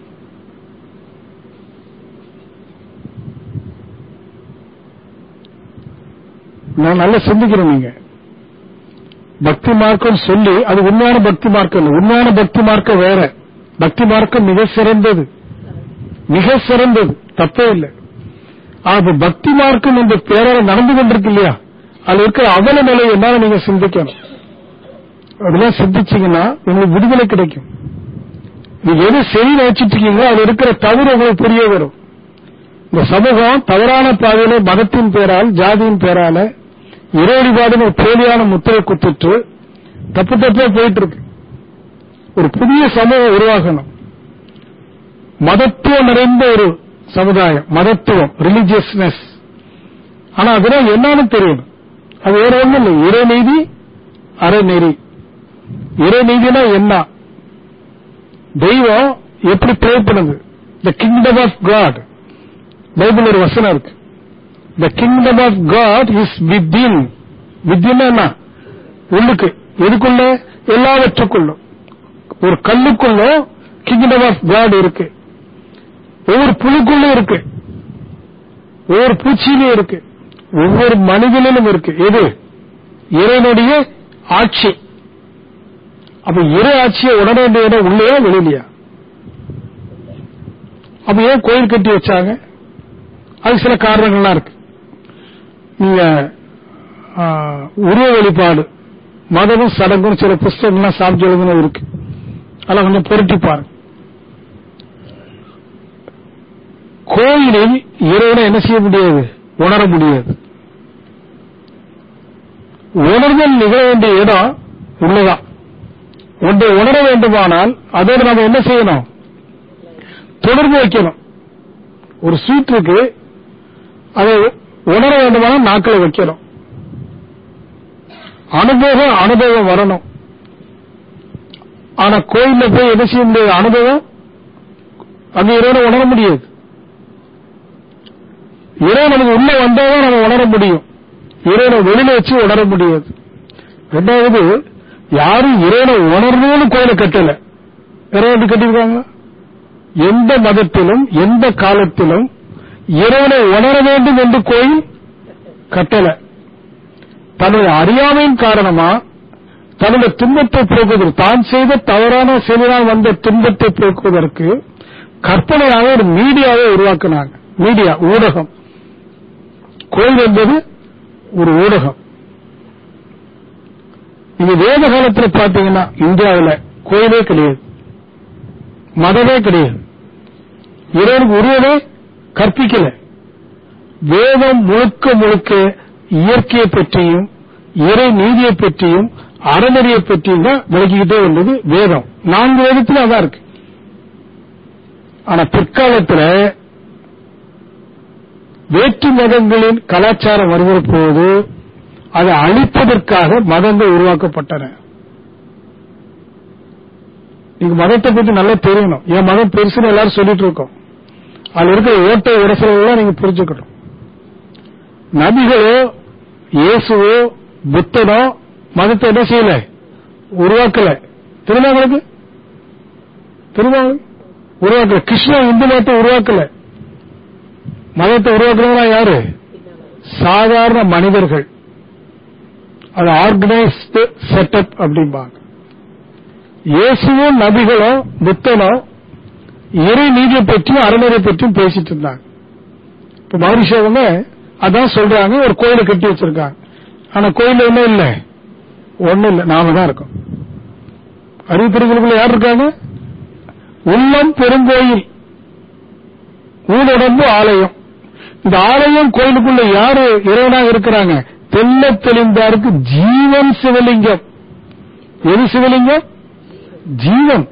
நான் நல்லா சிந்திக்கிறேன் நீங்க பக்தி மார்க்கம் சொல்லி அது உண்மையான பக்தி மார்க்கம் இல்லை உண்மையான பக்தி மார்க்கம் வேற பக்தி மார்க்கம் மிக சிறந்தது மிக சிறந்தது தப்பே இல்லை அது பக்தி மார்க்கம் என்ற பேரால் நடந்து கொண்டிருக்கு இல்லையா அதுல இருக்கிற அவல நிலை என்னால நீங்க சிந்திக்கணும் அதெல்லாம் சிந்திச்சீங்கன்னா உங்களுக்கு விடுதலை கிடைக்கும் நீங்க எது சரி வச்சிட்டு இருக்கீங்களோ அதுல இருக்கிற தவறு உங்களுக்கு புரிய வரும் இந்த சமூகம் தவறான பாதையில மதத்தின் பேரால் ஜாதியின் பேரால இறை வழிபாடுன்னு ஒரு போலியான முத்திரை குத்துட்டு தப்பு தப்பா போயிட்டு இருக்கு ஒரு புதிய சமூகம் உருவாகணும் மதத்துவம் நிறைந்த ஒரு சமுதாயம் மதத்துவம் ரிலிஜியஸ்னஸ் ஆனா அதெல்லாம் என்னன்னு தெரியணும் அது வேற ஒண்ணும் இல்லை இறைநீதி அறநெறி இறைநீதினா என்ன தெய்வம் எப்படி ப்ரே பண்ணுது the kingdom of God Bible ஒரு வசனம் இருக்கு the kingdom of God is within within என்ன உள்ளுக்கு எதுக்குள்ள எல்லாவற்றுக்குள்ளும் ஒரு கல்லுக்குள்ள கிங்டம் ஆஃப் காட் இருக்கு ஒவ்வொரு புழுக்குள்ளும் இருக்கு ஒவ்வொரு பூச்சியிலும் இருக்கு ஒவ்வொரு மனிதனிலும் இருக்கு எது இறைவனுடைய ஆட்சி அப்ப இறை ஆட்சியை உணர வேண்டிய இடம் உள்ளேயா வெளியிலையா அப்ப ஏன் கோயில் கட்டி வச்சாங்க அது சில காரணங்கள்லாம் இருக்கு நீங்க உருவ வழிபாடு மதமும் சடங்கும் சில புஸ்தகங்கள்லாம் சாப்பிட்டு எழுதுன இருக்கு அதெல்லாம் கொஞ்சம் புரட்டி பாருங்க கோயிலில் இறைவனை என்ன செய்ய முடியாது உணர முடியாது உணர்தல் நிகழ வேண்டிய இடம் உள்ளதான் ஒன்றை உணர வேண்டுமானால் அதோடு நம்ம என்ன செய்யணும் தொடர்பு வைக்கணும் ஒரு ஸ்வீட் இருக்கு அதை உணர வேண்டுமானால் நாக்கில் வைக்கணும் அனுபவம் அனுபவம் வரணும் ஆனா கோயில்ல போய் என்ன செய்ய முடியாது அனுபவம் அந்த இறைவனை உணர முடியாது இறைவன் நமக்கு உள்ள வந்தாதான் நம்ம உணர முடியும் இறைவனை வெளியில வச்சு உணர முடியாது ரெண்டாவது யாரும் இறைவனை உணர்வோன்னு கோயிலை கட்டல இறைவன் கட்டியிருக்காங்க எந்த மதத்திலும் எந்த காலத்திலும் இறைவனை உணர வேண்டும் என்று கோயில் கட்டல தன்னுடைய அறியாமையின் காரணமா தன்னுடைய துன்பத்தை போக்குவதற்கு தான் செய்த தவறான செயலால் வந்த துன்பத்தை போக்குவதற்கு கற்பனையாக ஒரு மீடியாவை உருவாக்குனாங்க மீடியா ஊடகம் கோயில் என்பது ஒரு ஊடகம் நீங்க வேத காலத்தில் பார்த்தீங்கன்னா இந்தியாவில் கோயிலே கிடையாது மதமே கிடையாது இறைவனுக்கு உருவமே கற்பிக்கல வேதம் முழுக்க முழுக்க இயற்கையை பற்றியும் இறை நீதியை பற்றியும் அறநெறியை பற்றியும் தான் விளக்கிக்கிட்டே வந்தது வேதம் நான்கு வேதத்தில் அதான் இருக்கு ஆனா பிற்காலத்தில் வேற்று மதங்களின் கலாச்சாரம் வருகிற போது அதை அழிப்பதற்காக மதங்கள் உருவாக்கப்பட்டன நீங்க மதத்தை பத்தி நல்லா தெரியணும் என் மதம் பெருசுன்னு எல்லாரும் சொல்லிட்டு இருக்கோம் அதுல இருக்கிற ஓட்ட உரசலாம் நீங்க புரிஞ்சுக்கணும் நபிகளோ இயேசுவோ புத்தனோ மதத்தை என்ன செய்யல உருவாக்கல தெரியுமா உங்களுக்கு தெரியுமா உங்களுக்கு? உருவாக்கல கிருஷ்ணன் இந்து மதத்தை உருவாக்கல மதத்தை உருவாக்குறவங்களா யாரு சாதாரண மனிதர்கள் அது ஆர்கனைஸ்டு செட்டப் அப்படிம்பாங்க இயேசுவும் நபிகளோ புத்தனோ இறை நீதியை பற்றியும் அறநெறியை பற்றியும் பேசிட்டு இருந்தாங்க இப்ப மகரிஷவங்க அதான் சொல்றாங்க ஒரு கோயிலை கட்டி வச்சிருக்காங்க ஆனா கோயில் என்ன இல்ல ஒண்ணும் இல்ல நாம தான் இருக்கோம் அறிவிப்பிரிகளுக்குள்ள யார் இருக்காங்க உள்ளம் பெருங்கோயில் ஊனுடம்பு ஆலயம் இந்த ஆலயம் கோயிலுக்குள்ள யாரு இறைவனாக இருக்கிறாங்க தெல்ல தெளிந்தாருக்கு ஜீவன் சிவலிங்கம் எது சிவலிங்கம் ஜீவன்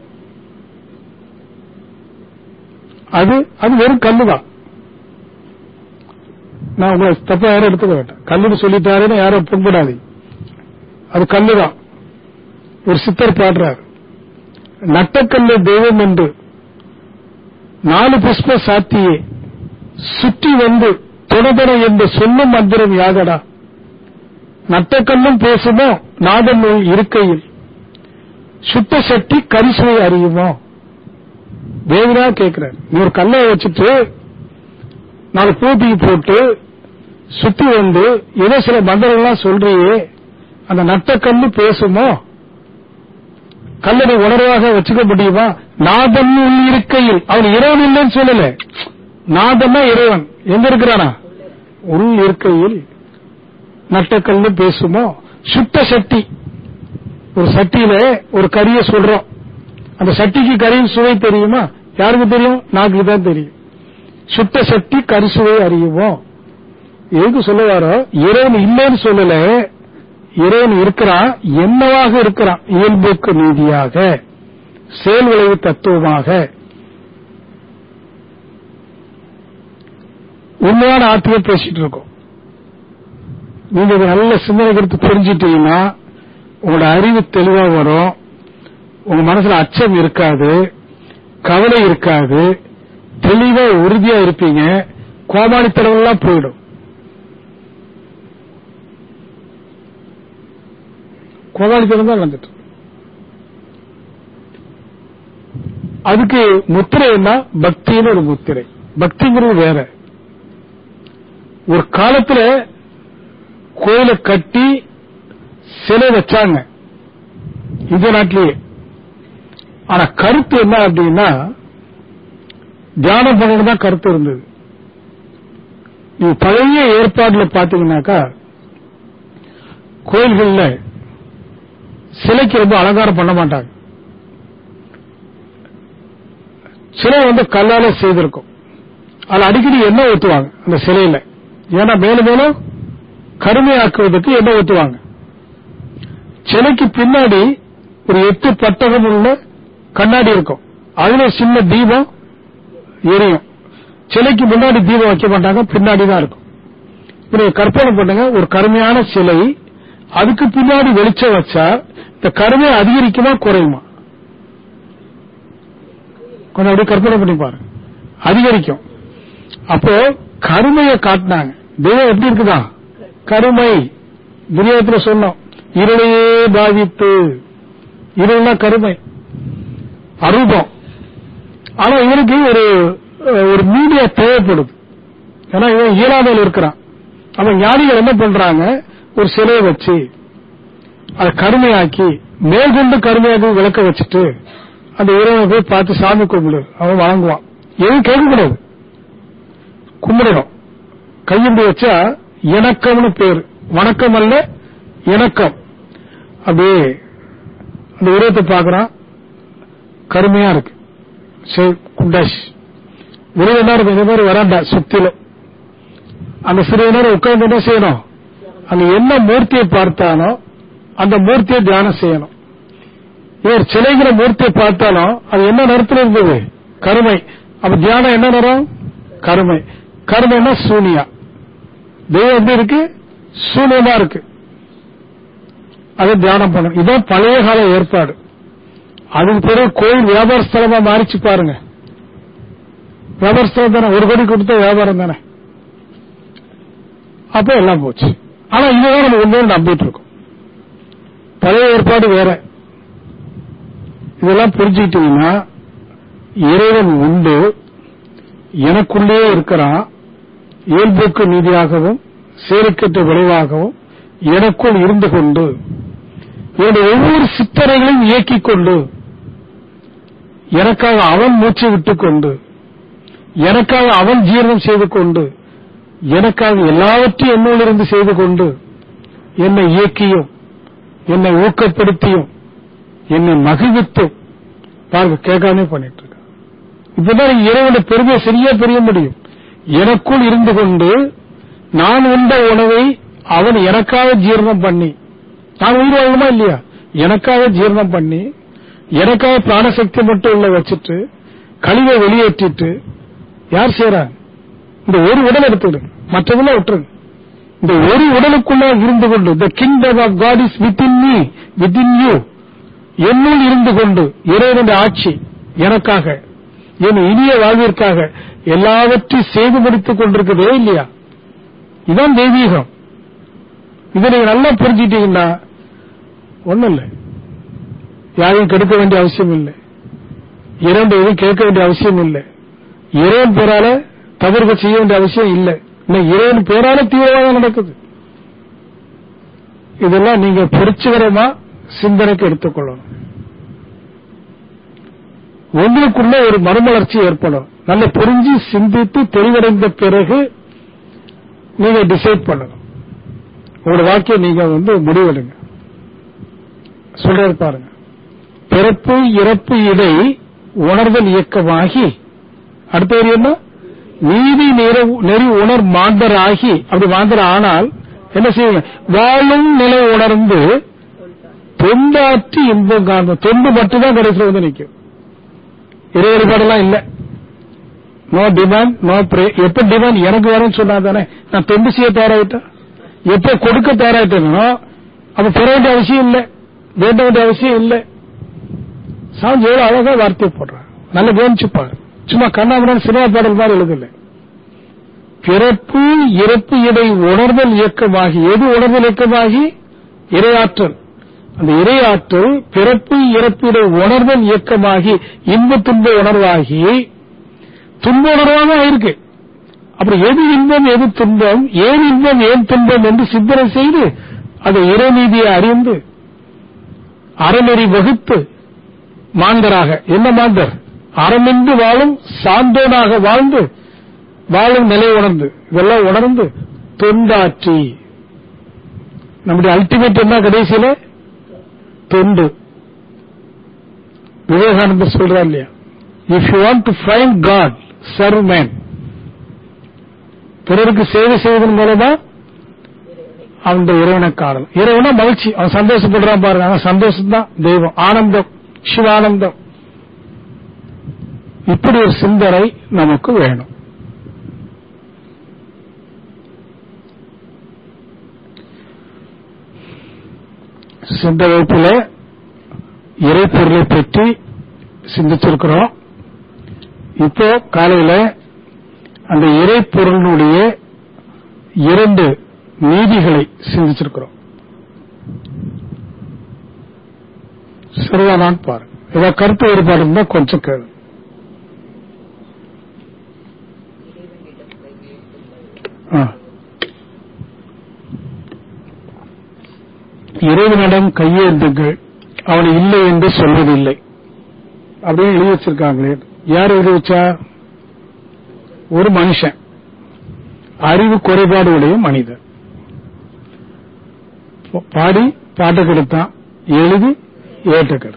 அது அது வெறும் கல்லுதான் நான் உங்களை தப்பா யாரும் எடுத்துக்க வேண்டாம் கல்லுன்னு சொல்லிட்டாருன்னு யாரும் புண்படாது அது கல்லுதான் ஒரு சித்தர் பாடுறார் நட்டக்கல்லு தெய்வம் என்று நாலு புஷ்ப சாத்தியே சுற்றி வந்து தொடதர என்று சொல்லும் மந்திரம் யாதடா நட்டக்கல்லும் பேசுமோ நாதன் நூல் இருக்கையில் சுட்ட சட்டி கரிசுவை அறியுமோ தேவரா கேட்கிறார் நீ ஒரு கல்லை வச்சுட்டு நாலு பூட்டிக்கு போட்டு சுத்தி வந்து ஏதோ சில மந்திரம்லாம் சொல்றியே அந்த நட்டக்கல்லு பேசுமோ கல்லனை உணர்வாக வச்சுக்க முடியுமா நாதன் உள் இருக்கையில் அவன் இறைவன் இல்லைன்னு சொல்லல நாதன்னா இறைவன் எங்க இருக்கிறானா உள் இருக்கையில் நட்டக்கல்லு பேசுமோ சுட்ட சட்டி ஒரு சட்டியில ஒரு கறியை சொல்றோம் அந்த சட்டிக்கு கறியின் சுவை தெரியுமா யாருக்கு தெரியும் நாக்கு தான் தெரியும் சுட்ட சட்டி கறி சுவை அறியுமோ எதுக்கு சொல்ல வாரோ இறைவன் இல்லைன்னு சொல்லல இறைவன் இருக்கிறான் என்னவாக இருக்கிறான் இயல்புக்கு நீதியாக செயல் விளைவு தத்துவமாக உண்மையான ஆட்சியை பேசிட்டு இருக்கோம் நீங்க இதை நல்ல சிந்தனை கருத்து புரிஞ்சிட்டீங்கன்னா உங்களோட அறிவு தெளிவா வரும் உங்க மனசுல அச்சம் இருக்காது கவலை இருக்காது தெளிவா உறுதியா இருப்பீங்க கோமாளித்தனம் எல்லாம் போயிடும் கோமாளித்தனம் தான் நடந்துட்டு இருக்கு. அதுக்கு முத்திரை என்ன பக்தின்னு ஒரு முத்திரை பக்திங்கிறது வேற ஒரு காலத்துல கோயிலை கட்டி சிலை வச்சாங்க இந்த நாட்டிலேயே ஆனா கருத்து என்ன அப்படின்னா தியானம் பண்ணணும் தான் கருத்து இருந்தது நீங்க பழைய ஏற்பாடுல பாத்தீங்கன்னாக்கா கோயில்கள்ல சிலைக்கு ரொம்ப அலங்காரம் பண்ண மாட்டாங்க சிலை வந்து கல்லால செய்திருக்கும் அதுல அடிக்கடி எண்ணெய் ஊத்துவாங்க அந்த சிலையில ஏன்னா மேலும் மேலும் கருமையாக்குவதற்கு எண்ணெய் ஊத்துவாங்க சிலைக்கு பின்னாடி ஒரு எட்டு பட்டகம் உள்ள கண்ணாடி இருக்கும் அதுல சின்ன தீபம் எரியும் சிலைக்கு முன்னாடி தீபம் வைக்க மாட்டாங்க பின்னாடி தான் இருக்கும் இப்ப நீங்க கற்பனை பண்ணுங்க ஒரு கருமையான சிலை அதுக்கு பின்னாடி வெளிச்சம் வச்சா இந்த கருமை அதிகரிக்குமா குறையுமா கொஞ்சம் அப்படியே கற்பனை பண்ணி பாருங்க அதிகரிக்கும் அப்போ கருமையை காட்டினாங்க தெய்வம் எப்படி இருக்குதா கருமை துரியத்துல சொன்னோம் இருளையே பாதித்து இருள்னா கருமை அரூபம் ஆனா இவனுக்கு ஒரு ஒரு மீடியா தேவைப்படுது ஏன்னா இவன் இயலாமையில் இருக்கிறான் அவன் ஞானிகள் என்ன பண்றாங்க ஒரு சிலையை வச்சு அதை கருமையாக்கி மேற்கொண்டு கருமையாக்கி விளக்க வச்சுட்டு அந்த இறைவனை போய் பார்த்து சாமி கும்பிடு அவன் வழங்குவான் எதுவும் கேட்கக்கூடாது கும்பிடணும் கையெழுந்து வச்சா இணக்கம்னு பேர் வணக்கம் அல்ல இணக்கம் அப்படியே அந்த உருவத்தை பார்க்கறான் கருமையா இருக்கு சரி குண்டாஷ் வெளியே என்ன இருக்கு இந்த மாதிரி வராண்டா சுத்திலும் அந்த சிறிய நேரம் உட்கார்ந்து என்ன செய்யணும் அங்க என்ன மூர்த்தியை பார்த்தானோ அந்த மூர்த்தியை தியானம் செய்யணும் இவர் சிலைகிற மூர்த்தியை பார்த்தாலும் அது என்ன நிறத்தில் இருந்தது கருமை அப்ப தியானம் என்ன நிறம் கருமை கருமைன்னா சூனியா தெய்வம் எப்படி இருக்கு சூனியமா இருக்கு அதை தியானம் பண்ணணும் இதான் பழைய கால ஏற்பாடு அதுக்கு பிறகு கோயில் வியாபார ஸ்தலமா மாறிச்சு பாருங்க வியாபார ஸ்தலம் தானே ஒரு கோடி கொடுத்த வியாபாரம் தானே அப்ப எல்லாம் போச்சு ஆனா இதுதான் நம்ம உண்மையை நம்பிட்டு இருக்கோம் பழைய ஏற்பாடு வேற இதெல்லாம் புரிஞ்சுக்கிட்டீங்கன்னா இறைவன் உண்டு எனக்குள்ளே இருக்கிறான் இயல்புக்கு நீதியாகவும் சேரிக்கற்ற விளைவாகவும் எனக்குள் இருந்து கொண்டு என்னுடைய ஒவ்வொரு சித்தரைகளையும் இயக்கிக் கொண்டு எனக்காக அவன் மூச்சை விட்டுக் கொண்டு எனக்காக அவன் ஜீரணம் செய்து கொண்டு எனக்காக எல்லாவற்றையும் என்னுள்ளிருந்து செய்து கொண்டு என்னை இயக்கியும் என்னை ஊக்கப்படுத்தியும் என்னை மகிழ்வித்தும் பாருங்க கேட்காம பண்ணிட்டு இருக்க இப்பதான் இறைவனை பெருமையை சரியா தெரிய முடியும் எனக்குள் இருந்து கொண்டு நான் உண்ட உணவை அவன் எனக்காக ஜீரணம் பண்ணி நான் உயிர் வாழணுமா இல்லையா எனக்காக ஜீரணம் பண்ணி எனக்காக பிராணசக்தி மட்டும் உள்ள வச்சுட்டு கழிவை வெளியேற்றிட்டு யார் செய்யறாங்க இந்த ஒரு உடல் எடுத்துடுங்க மற்றதெல்லாம் விட்டுருங்க இந்த ஒரு உடலுக்குள்ள இருந்து கொண்டு the kingdom of God is within me within you என்னுள் இருந்து கொண்டு இறைவனுடைய ஆட்சி எனக்காக என் இனிய வாழ்விற்காக எல்லாவற்றையும் செய்து முடித்துக் கொண்டிருக்கிறதே இல்லையா இதுதான் தெய்வீகம் இதை நீங்க நல்லா புரிஞ்சுட்டீங்கன்னா ஒண்ணும் இல்லை யாரையும் கெடுக்க வேண்டிய அவசியம் இல்லை இரண்டு எதுவும் கேட்க வேண்டிய அவசியம் இல்லை இறைவன் பேரால தவிர்க்க செய்ய வேண்டிய அவசியம் இல்லை இன்னும் இறைவன் பேரால தீவிரவாதம் நடக்குது இதெல்லாம் நீங்க புரட்சிகரமா சிந்தனைக்கு எடுத்துக்கொள்ளணும் உங்களுக்குள்ள ஒரு மறுமலர்ச்சி ஏற்படும் நல்ல புரிஞ்சு சிந்தித்து தெளிவடைந்த பிறகு நீங்க டிசைட் பண்ணணும் உங்களோட வாழ்க்கையை நீங்க வந்து முடிவெடுங்க சொல்றது பாருங்க பிறப்பு இறப்பு இடை உணர்தல் இயக்கமாகி அடுத்தது என்ன நீதி நிற- நெறி உணர் மாந்தர் ஆகி அப்படி மாந்தர் ஆனால் என்ன செய்யுங்க வாழும் நிலை உணர்ந்து தொண்டாற்றி இன்பம் காணும் தொண்டு மட்டும்தான் கடைசியில் வந்து நிற்கும் இறை வழிபாடெல்லாம் இல்ல நோ டிமாண்ட் நோ ப்ரே எப்ப டிமாண்ட் எனக்கு வரும்னு சொன்னா தானே நான் தொண்டு செய்ய தயாராயிட்டேன் எப்ப கொடுக்க தயாராயிட்டேனோ அப்ப பெற வேண்டிய அவசியம் இல்லை வேண்ட வேண்டிய அவசியம் இல்லை சாமி எவ்வளவு அழகா வார்த்தை போடுறான் நல்ல கவனிச்சுப்பாரு சும்மா கண்ணாமரன் சினிமா பாடல் மாதிரி எழுதல பிறப்பு இறப்பு இடை உணர்தல் இயக்கமாகி எது உணர்தல் இயக்கமாகி இரையாற்றல் அந்த இரையாற்றல் பிறப்பு இறப்பு இடை உணர்தல் இயக்கமாகி இன்ப துன்ப உணர்வாகி துன்ப உணர்வாக இருக்கு அப்புறம் எது இன்பம் எது துன்பம் ஏன் இன்பம் ஏன் துன்பம் என்று சிந்தனை செய்து அதை இறைநீதியை அறிந்து அறநெறி வகுத்து மாந்தராக என்ன மாந்தர் அறமின்றி வாழும் சான்றோனாக வாழ்ந்து வாழும் நிலை உணர்ந்து இதெல்லாம் உணர்ந்து தொண்டாற்றி நம்முடைய அல்டிமேட் என்ன கடைசியில தொண்டு விவேகானந்தர் சொல்றார் இல்லையா if you want to find God serve man பிறருக்கு சேவை செய்வதன் மூலமா அவனுடைய இறைவனை காணலாம் இறைவனா மகிழ்ச்சி அவன் சந்தோஷப்படுறான் பாருங்க அவன் சந்தோஷம் தான் தெய்வம் ஆனந்தம் சிவானந்தம் இப்படி ஒரு சிந்தனை நமக்கு வேணும் சிந்த வகுப்புல இறைப்பொருளை பற்றி சிந்திச்சிருக்கிறோம் இப்போ காலையில அந்த இறைப்பொருளினுடைய இரண்டு நீதிகளை சிந்திச்சிருக்கிறோம் சரிதானான்னு பாருங்க ஏதாவது கருத்து வேறுபாடு இருந்தா கொஞ்சம் கேளு ஆ. இறைவனிடம் கையேந்துங்கள் அவன் இல்லை என்று சொல்வதில்லை அப்படின்னு எழுதி வச்சிருக்காங்களே யார் எழுதி வச்சா ஒரு மனுஷன் அறிவு குறைபாடு உடைய மனிதன் பாடி பாட்டு கெடுத்தான் எழுதி ஏட்ட கெடுத்தான்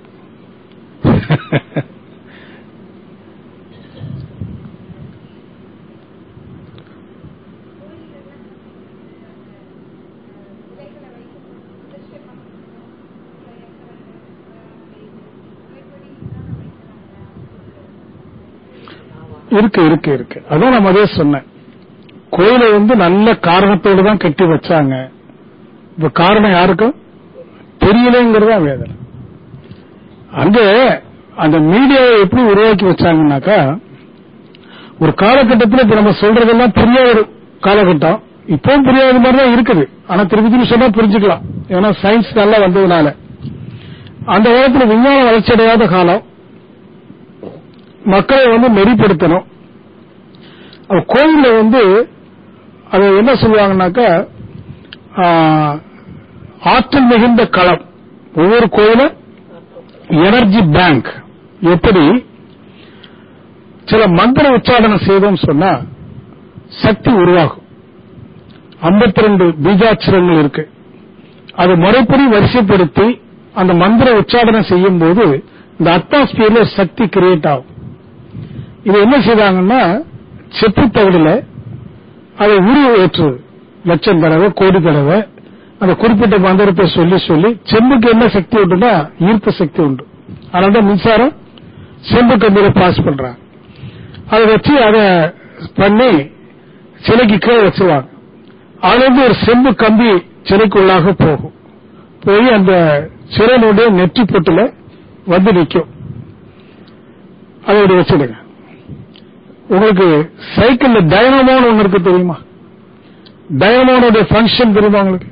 இருக்கு இருக்கு இருக்கு அதான் நான் அதே சொன்னேன் கோயிலை வந்து நல்ல காரணத்தோடு தான் கட்டி வச்சாங்க இப்ப காரணம் யாருக்கும் தெரியலங்கிறதா வேதனை அங்க அந்த மீடியாவை எப்படி உருவாக்கி வச்சாங்கன்னாக்கா ஒரு காலகட்டத்தில் இப்ப நம்ம சொல்றதெல்லாம் புரியாத ஒரு காலகட்டம் இப்பவும் புரியாத மாதிரி தான் இருக்குது ஆனா திருப்பி திருப்பி சொன்னா புரிஞ்சுக்கலாம் ஏன்னா சயின்ஸ் நல்லா வந்ததுனால அந்த காலத்தில் விஞ்ஞான வளர்ச்சி அடையாத காலம் மக்களை வந்து நெறிப்படுத்தணும் அப்ப கோயில்ல வந்து அது என்ன சொல்லுவாங்கன்னாக்கா ஆ, ஆற்றல் மிகுந்த களம் ஒவ்வொரு கோயிலும் எனர்ஜி பேங்க் எப்படி சில மந்திர உச்சாரணம் செய்தோம் சொன்னா சக்தி உருவாகும் 52 ரெண்டு பீஜாட்சரங்கள் இருக்கு அது முறைப்படி வரிசைப்படுத்தி அந்த மந்திர உச்சாரணம் செய்யும் போது இந்த அட்மாஸ்பியர்ல ஒரு சக்தி கிரியேட் ஆகும் இது என்ன செய்தாங்கன்னா செப்பு தகடுல அதை உருவ ஏற்றுவது லட்சம் தடவை கோடி தடவை அந்த குறிப்பிட்ட மந்திரத்தை சொல்லி சொல்லி செம்புக்கு என்ன சக்தி உண்டுன்னா ஈர்ப்பு சக்தி உண்டு அதனால தான் மின்சாரம் செம்பு கம்பியில பாஸ் பண்றாங்க அதை வச்சு அதை பண்ணி சிலைக்கு கீழே வச்சிருவாங்க அதுல இருந்து ஒரு செம்பு கம்பி சிலைக்குள்ளாக போகும் போய் அந்த சிறையினுடைய நெற்றி பொட்டுல வந்து நிற்கும் அதோட வச்சிடுங்க உங்களுக்கு சைக்கிள்ல டைனமோன்னு ஒண்ணு இருக்கு தெரியுமா டைனமோனுடைய ஃபங்க்ஷன் தெரியுமா உங்களுக்கு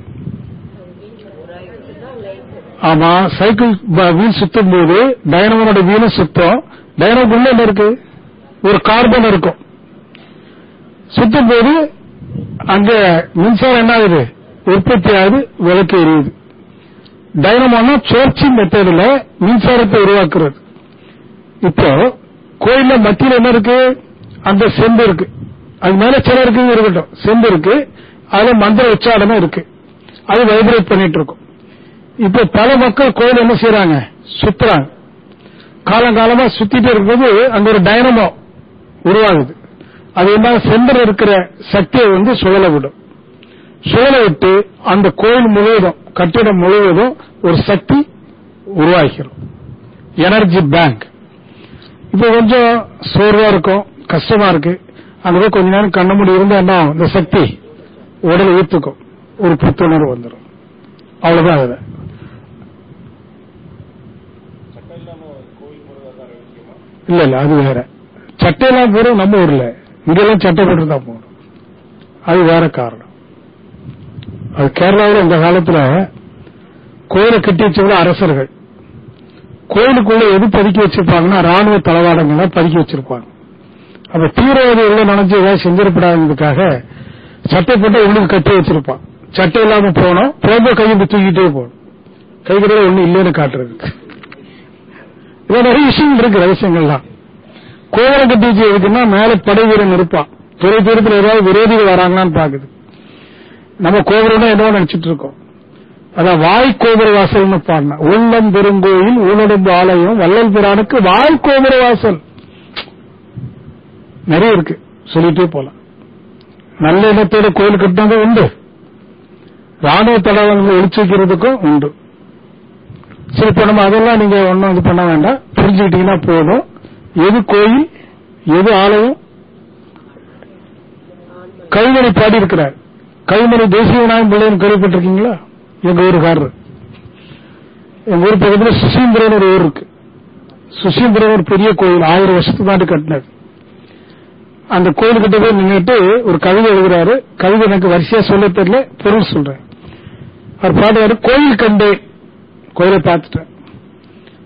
ஆமா சைக்கிள் வீல் சுத்தும் போது டைனமோனோட வீலும் சுத்தம் டைனமோக்குள்ள என்ன இருக்கு ஒரு கார்பன் இருக்கும் சுத்தும் போது அங்க மின்சாரம் என்ன ஆகுது உற்பத்தி ஆகுது விளக்கு எரியுது டைனமோனா சோர்ச்சிங் மெத்தடில் மின்சாரத்தை உருவாக்குறது இப்போ கோயில்ல மத்தியில் என்ன இருக்கு அந்த செம்பு இருக்கு அது மேல சில இருக்கு இருக்கட்டும் செம்பு இருக்கு அதுல மந்திர உச்சாரணம் இருக்கு அது வைப்ரேட் பண்ணிட்டு இருக்கும் இப்போ பல மக்கள் கோயில் என்ன செய்யறாங்க சுத்துறாங்க காலங்காலமா சுத்திட்டு இருக்கும்போது அங்க ஒரு டைனமோ உருவாகுது அது என்ன செம்பர் இருக்கிற சக்தியை வந்து சுழல விடும் சுழல விட்டு அந்த கோயில் முழுவதும் கட்டிடம் முழுவதும் ஒரு சக்தி உருவாகிறோம் எனர்ஜி பேங்க் இப்போ கொஞ்சம் சோர்வா இருக்கும் கஷ்டமா இருக்கு அங்க போய் கொஞ்ச நேரம் கண்ண மூடி இருந்தா என்ன ஆகும்? இந்த சக்தி உடலை ஈர்த்துக்கும் ஒரு புத்துணர்வு வந்துடும் அவ்வளவுதான் அதுல இல்ல இல்ல அது வேற சட்டையெல்லாம் போறோம் நம்ம ஊர்ல இங்கெல்லாம் சட்டை போட்டு தான் போகணும் அது வேற காரணம் அது கேரளாவில் இந்த காலத்துல கோயிலை கட்டி வச்சவங்க அரசர்கள் கோயிலுக்குள்ள எது பதுக்கி வச்சிருப்பாங்கன்னா ராணுவ தளவாடங்களை பதுக்கி வச்சிருப்பாங்க அப்ப தீவிரவாதி உள்ள நுழைஞ்சு ஏதாவது செஞ்சிடப்படாததுக்காக சட்டை போட்டு உள்ளுக்கு கட்டி வச்சிருப்பான் சட்டை இல்லாம போனோம் போகும்போது கையை இப்படி தூக்கிட்டே போகணும் கை கடையில் ஒண்ணு இல்லைன்னு காட்டுறதுக்கு இது நிறைய விஷயங்கள் இருக்கு ரகசியங்கள்லாம் கோவலம் கட்டி வச்சு எதுக்குன்னா மேல படை வீரன் இருப்பான் துறை தூரத்தில் ஏதாவது விரோதிகள் வராங்களான்னு பாக்குது நம்ம கோபுரம்னா என்னவோ நினைச்சிட்டு இருக்கோம் அதான் வாய் கோபுர வாசல்னு பாடின உள்ளம் பெருங்கோயில் ஊனடும்பு ஆலயம் வள்ளல் பிரானுக்கு வாய் கோபுர வாசல் நிறைய இருக்கு சொல்லிட்டே போலாம் நல்ல எண்ணத்தோட கோயில் கட்டினதும் உண்டு ராணுவ தடவங்களை ஒழிச்சு வைக்கிறதுக்கும் உண்டு சரி இப்ப நம்ம அதெல்லாம் நீங்க ஒன்னும் இது பண்ண வேண்டாம் புரிஞ்சுக்கிட்டீங்கன்னா போதும் எது கோயில் எது ஆலயம் கைமணி பாடி இருக்கிறார் கைமணி தேசிய விநாயகம் பிள்ளைன்னு கேள்விப்பட்டிருக்கீங்களா எங்க ஊருக்காரர் எங்க ஊர் பக்கத்தில் சுசீந்திரன் ஒரு ஊர் இருக்கு சுசீந்திரன் ஒரு பெரிய கோயில் ஆயிரம் வருஷத்துக்கு முன்னாடி கட்டினது அந்த கோயிலுக்கிட்ட போய் நின்றுட்டு ஒரு கவிதை எழுதுறாரு கவிதை எனக்கு வரிசையா சொல்ல தெரியல பொருள் சொல்றேன் அவர் பாடுவாரு கோயில் கண்டே கோயிலை பார்த்துட்டேன்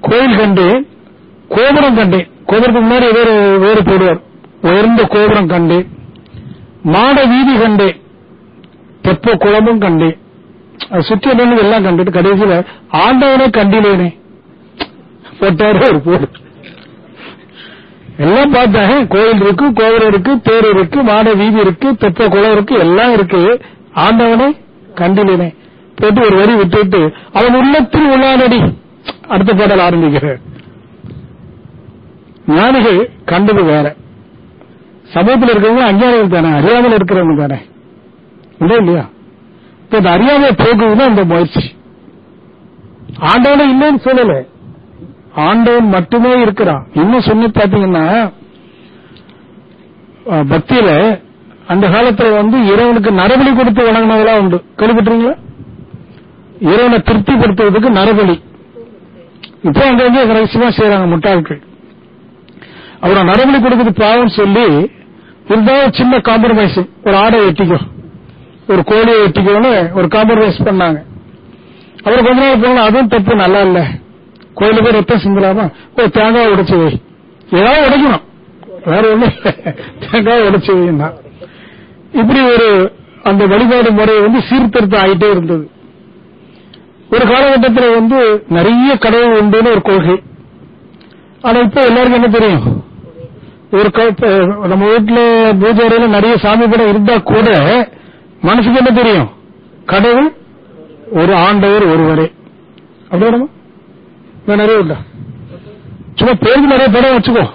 கோயில் கண்டேன் கோபுரம் கண்டேன் கோபுரத்துக்கு முன்னாடி வேறு வேறு போடுவார் உயர்ந்த கோபுரம் கண்டேன் மாட வீதி கண்டேன் தெப்ப குளமும் கண்டேன் அது சுற்றி என்னன்னு எல்லாம் கண்டுட்டு கடைசியில ஆண்டவனே கண்டிலேனே போட்டாரு ஒரு போடு எல்லாம் பார்த்தேன் கோயில் இருக்கு கோபுரம் இருக்கு தேர் இருக்கு மாட வீதி இருக்கு தெப்ப குளம் இருக்கு எல்லாம் இருக்கு ஆண்டவனே கண்டிலேனே போட்டு ஒரு வரி விட்டுவிட்டு அவன் உள்ளத்தில் உள்ளானடி அடுத்த பாடல் ஆரம்பிக்கிறார் ஞானிகள் கண்டது வேற சமூகத்தில் இருக்கிறவங்க அஞ்ஞானிகள் தானே அறியாமல் இருக்கிறவங்க தானே இல்லை இல்லையா இப்ப இந்த அறியாமை போக்குதுதான் இந்த முயற்சி ஆண்டவனை இல்லைன்னு சொல்லல ஆண்டவன் மட்டுமே இருக்கிறான் இன்னும் சொல்லி பாத்தீங்கன்னா அஹ், பக்தியில அந்த காலத்துல வந்து இறைவனுக்கு நரபலி கொடுத்து வணங்கினதெல்லாம் உண்டு கேள்விப்பட்டீங்களா இறைவனை திருப்திப்படுத்துவதற்கு நரபலி இப்போ அங்க வந்து ரகசியமா செய்யறாங்க முட்டாள்கள் அப்புறம் நரபலி கொடுக்குறது பாவம் சொல்லி இருந்தாலும் ஒரு சின்ன காம்ப்ரமைஸ் ஒரு ஆடை வெட்டிக்கோ ஒரு கோழியை வெட்டிக்கோன்னு ஒரு காம்ப்ரமைஸ் பண்ணாங்க அப்புறம் கொஞ்ச நாள் போனா அதுவும் தப்பு நல்லா இல்ல கோயில போய் ரத்தம் சிந்தலாமா ஒரு தேங்காய் உடைச்சு வை ஏதாவது உடைக்கணும் வேற ஒண்ணு இல்ல. தேங்காய் உடைச்சு வைன்னா இப்படி ஒரு அந்த வழிபாடு முறை வந்து சீர்திருத்தம் ஆயிட்டே இருந்தது ஒரு காலகட்டத்தில் வந்து நிறைய கடவுள் உண்டுன்னு ஒரு கொள்கை ஆனா இப்ப எல்லாருக்கும் என்ன தெரியும் ஒரு க- இப்ப நம்ம வீட்டுல பூஜை அறையில நிறைய சாமி படம் இருந்தா கூட மனசுக்கு என்ன தெரியும் கடவுள் ஒரு ஆண்டவர் ஒருவரே அப்படி வேணுமா இன்னும் நிறைய உண்டா சும்மா பேருக்கு நிறைய படம் வச்சுக்கோ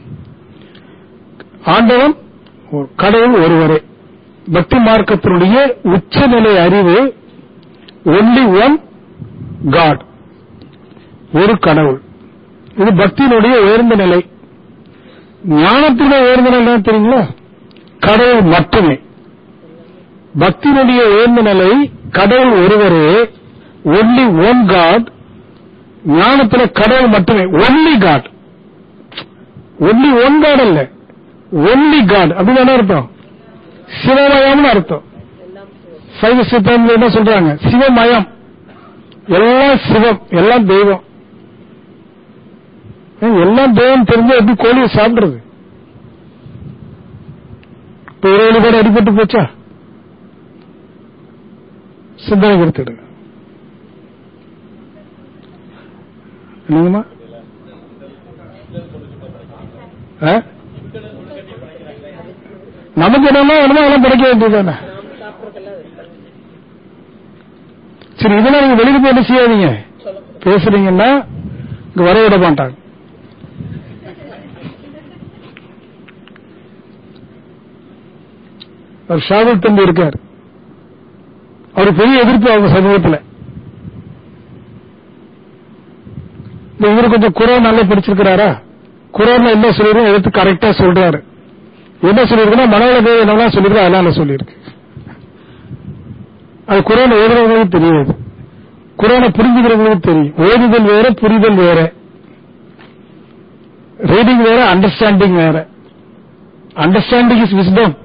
ஆண்டவன் ஒரு- கடவுள் ஒருவரே பக்தி மார்க்கத்தினுடைய உச்சநிலை அறிவு ஒன்லி ஒன் காட் ஒரு கடவுள் இது பக்தியினுடைய உயர்ந்த நிலை ஞானத்தினுடைய உயர்ந்த நிலை என்ன தெரியுங்களா கடவுள் மட்டுமே பக்தியினுடைய உயர்ந்த நிலை கடவுள் ஒருவரே ஒன்லி ஒன் காட் ஞானத்துல கடவுள் மட்டுமே only God only one God அல்ல ஒன்லி காட் அப்படின்னு அர்த்தம் சிவமயம்னு அர்த்தம் சைவ சித்தாந்தம் என்ன சொல்றாங்க சிவமயம் எல்லாம் சிவம் எல்லாம் தெய்வம் ஏன் எல்லாம் தெய்வம் தெரிஞ்சா எப்படி கோழியை சாப்பிடுறது இப்ப ஒரு வழிபாடு அடிபட்டு போச்சா சிந்தனை கொடுத்துடுங்க என்னங்கம்மா ஆ? நமக்கு என்னமோ என்னமோ அதெல்லாம் படைக்க வேண்டியதுதானே சரி இதெல்லாம் நீங்க வெளியில போய் என்ன செய்யாதீங்க பேசுறீங்கன்னா இங்க வர விட மாட்டாங்க அவர் ஷாகுல் தம்பி இருக்கார் அவர் பெரிய எதிர்ப்பு அவங்க சமூகத்தில் இப்ப இவரு கொஞ்சம் குரான் நல்லா படிச்சிருக்கிறாரா குரான்ல என்ன சொல்லிருக்கோம் எடுத்து கரெக்டா சொல்றாரு என்ன சொல்லிருக்குன்னா மனவள தேவை என்னெல்லாம் சொல்லிருக்கு அதெல்லாம் சொல்லியிருக்கு அது குரான் எழுதுறவங்களுக்கு தெரியாது குரானை புரிஞ்சுக்கிறவங்களுக்கு தெரியும் ஓதுதல் வேற புரிதல் வேற ரீடிங் வேற அண்டர்ஸ்டாண்டிங் வேற அண்டர்ஸ்டாண்டிங் இஸ் விஸ்டம்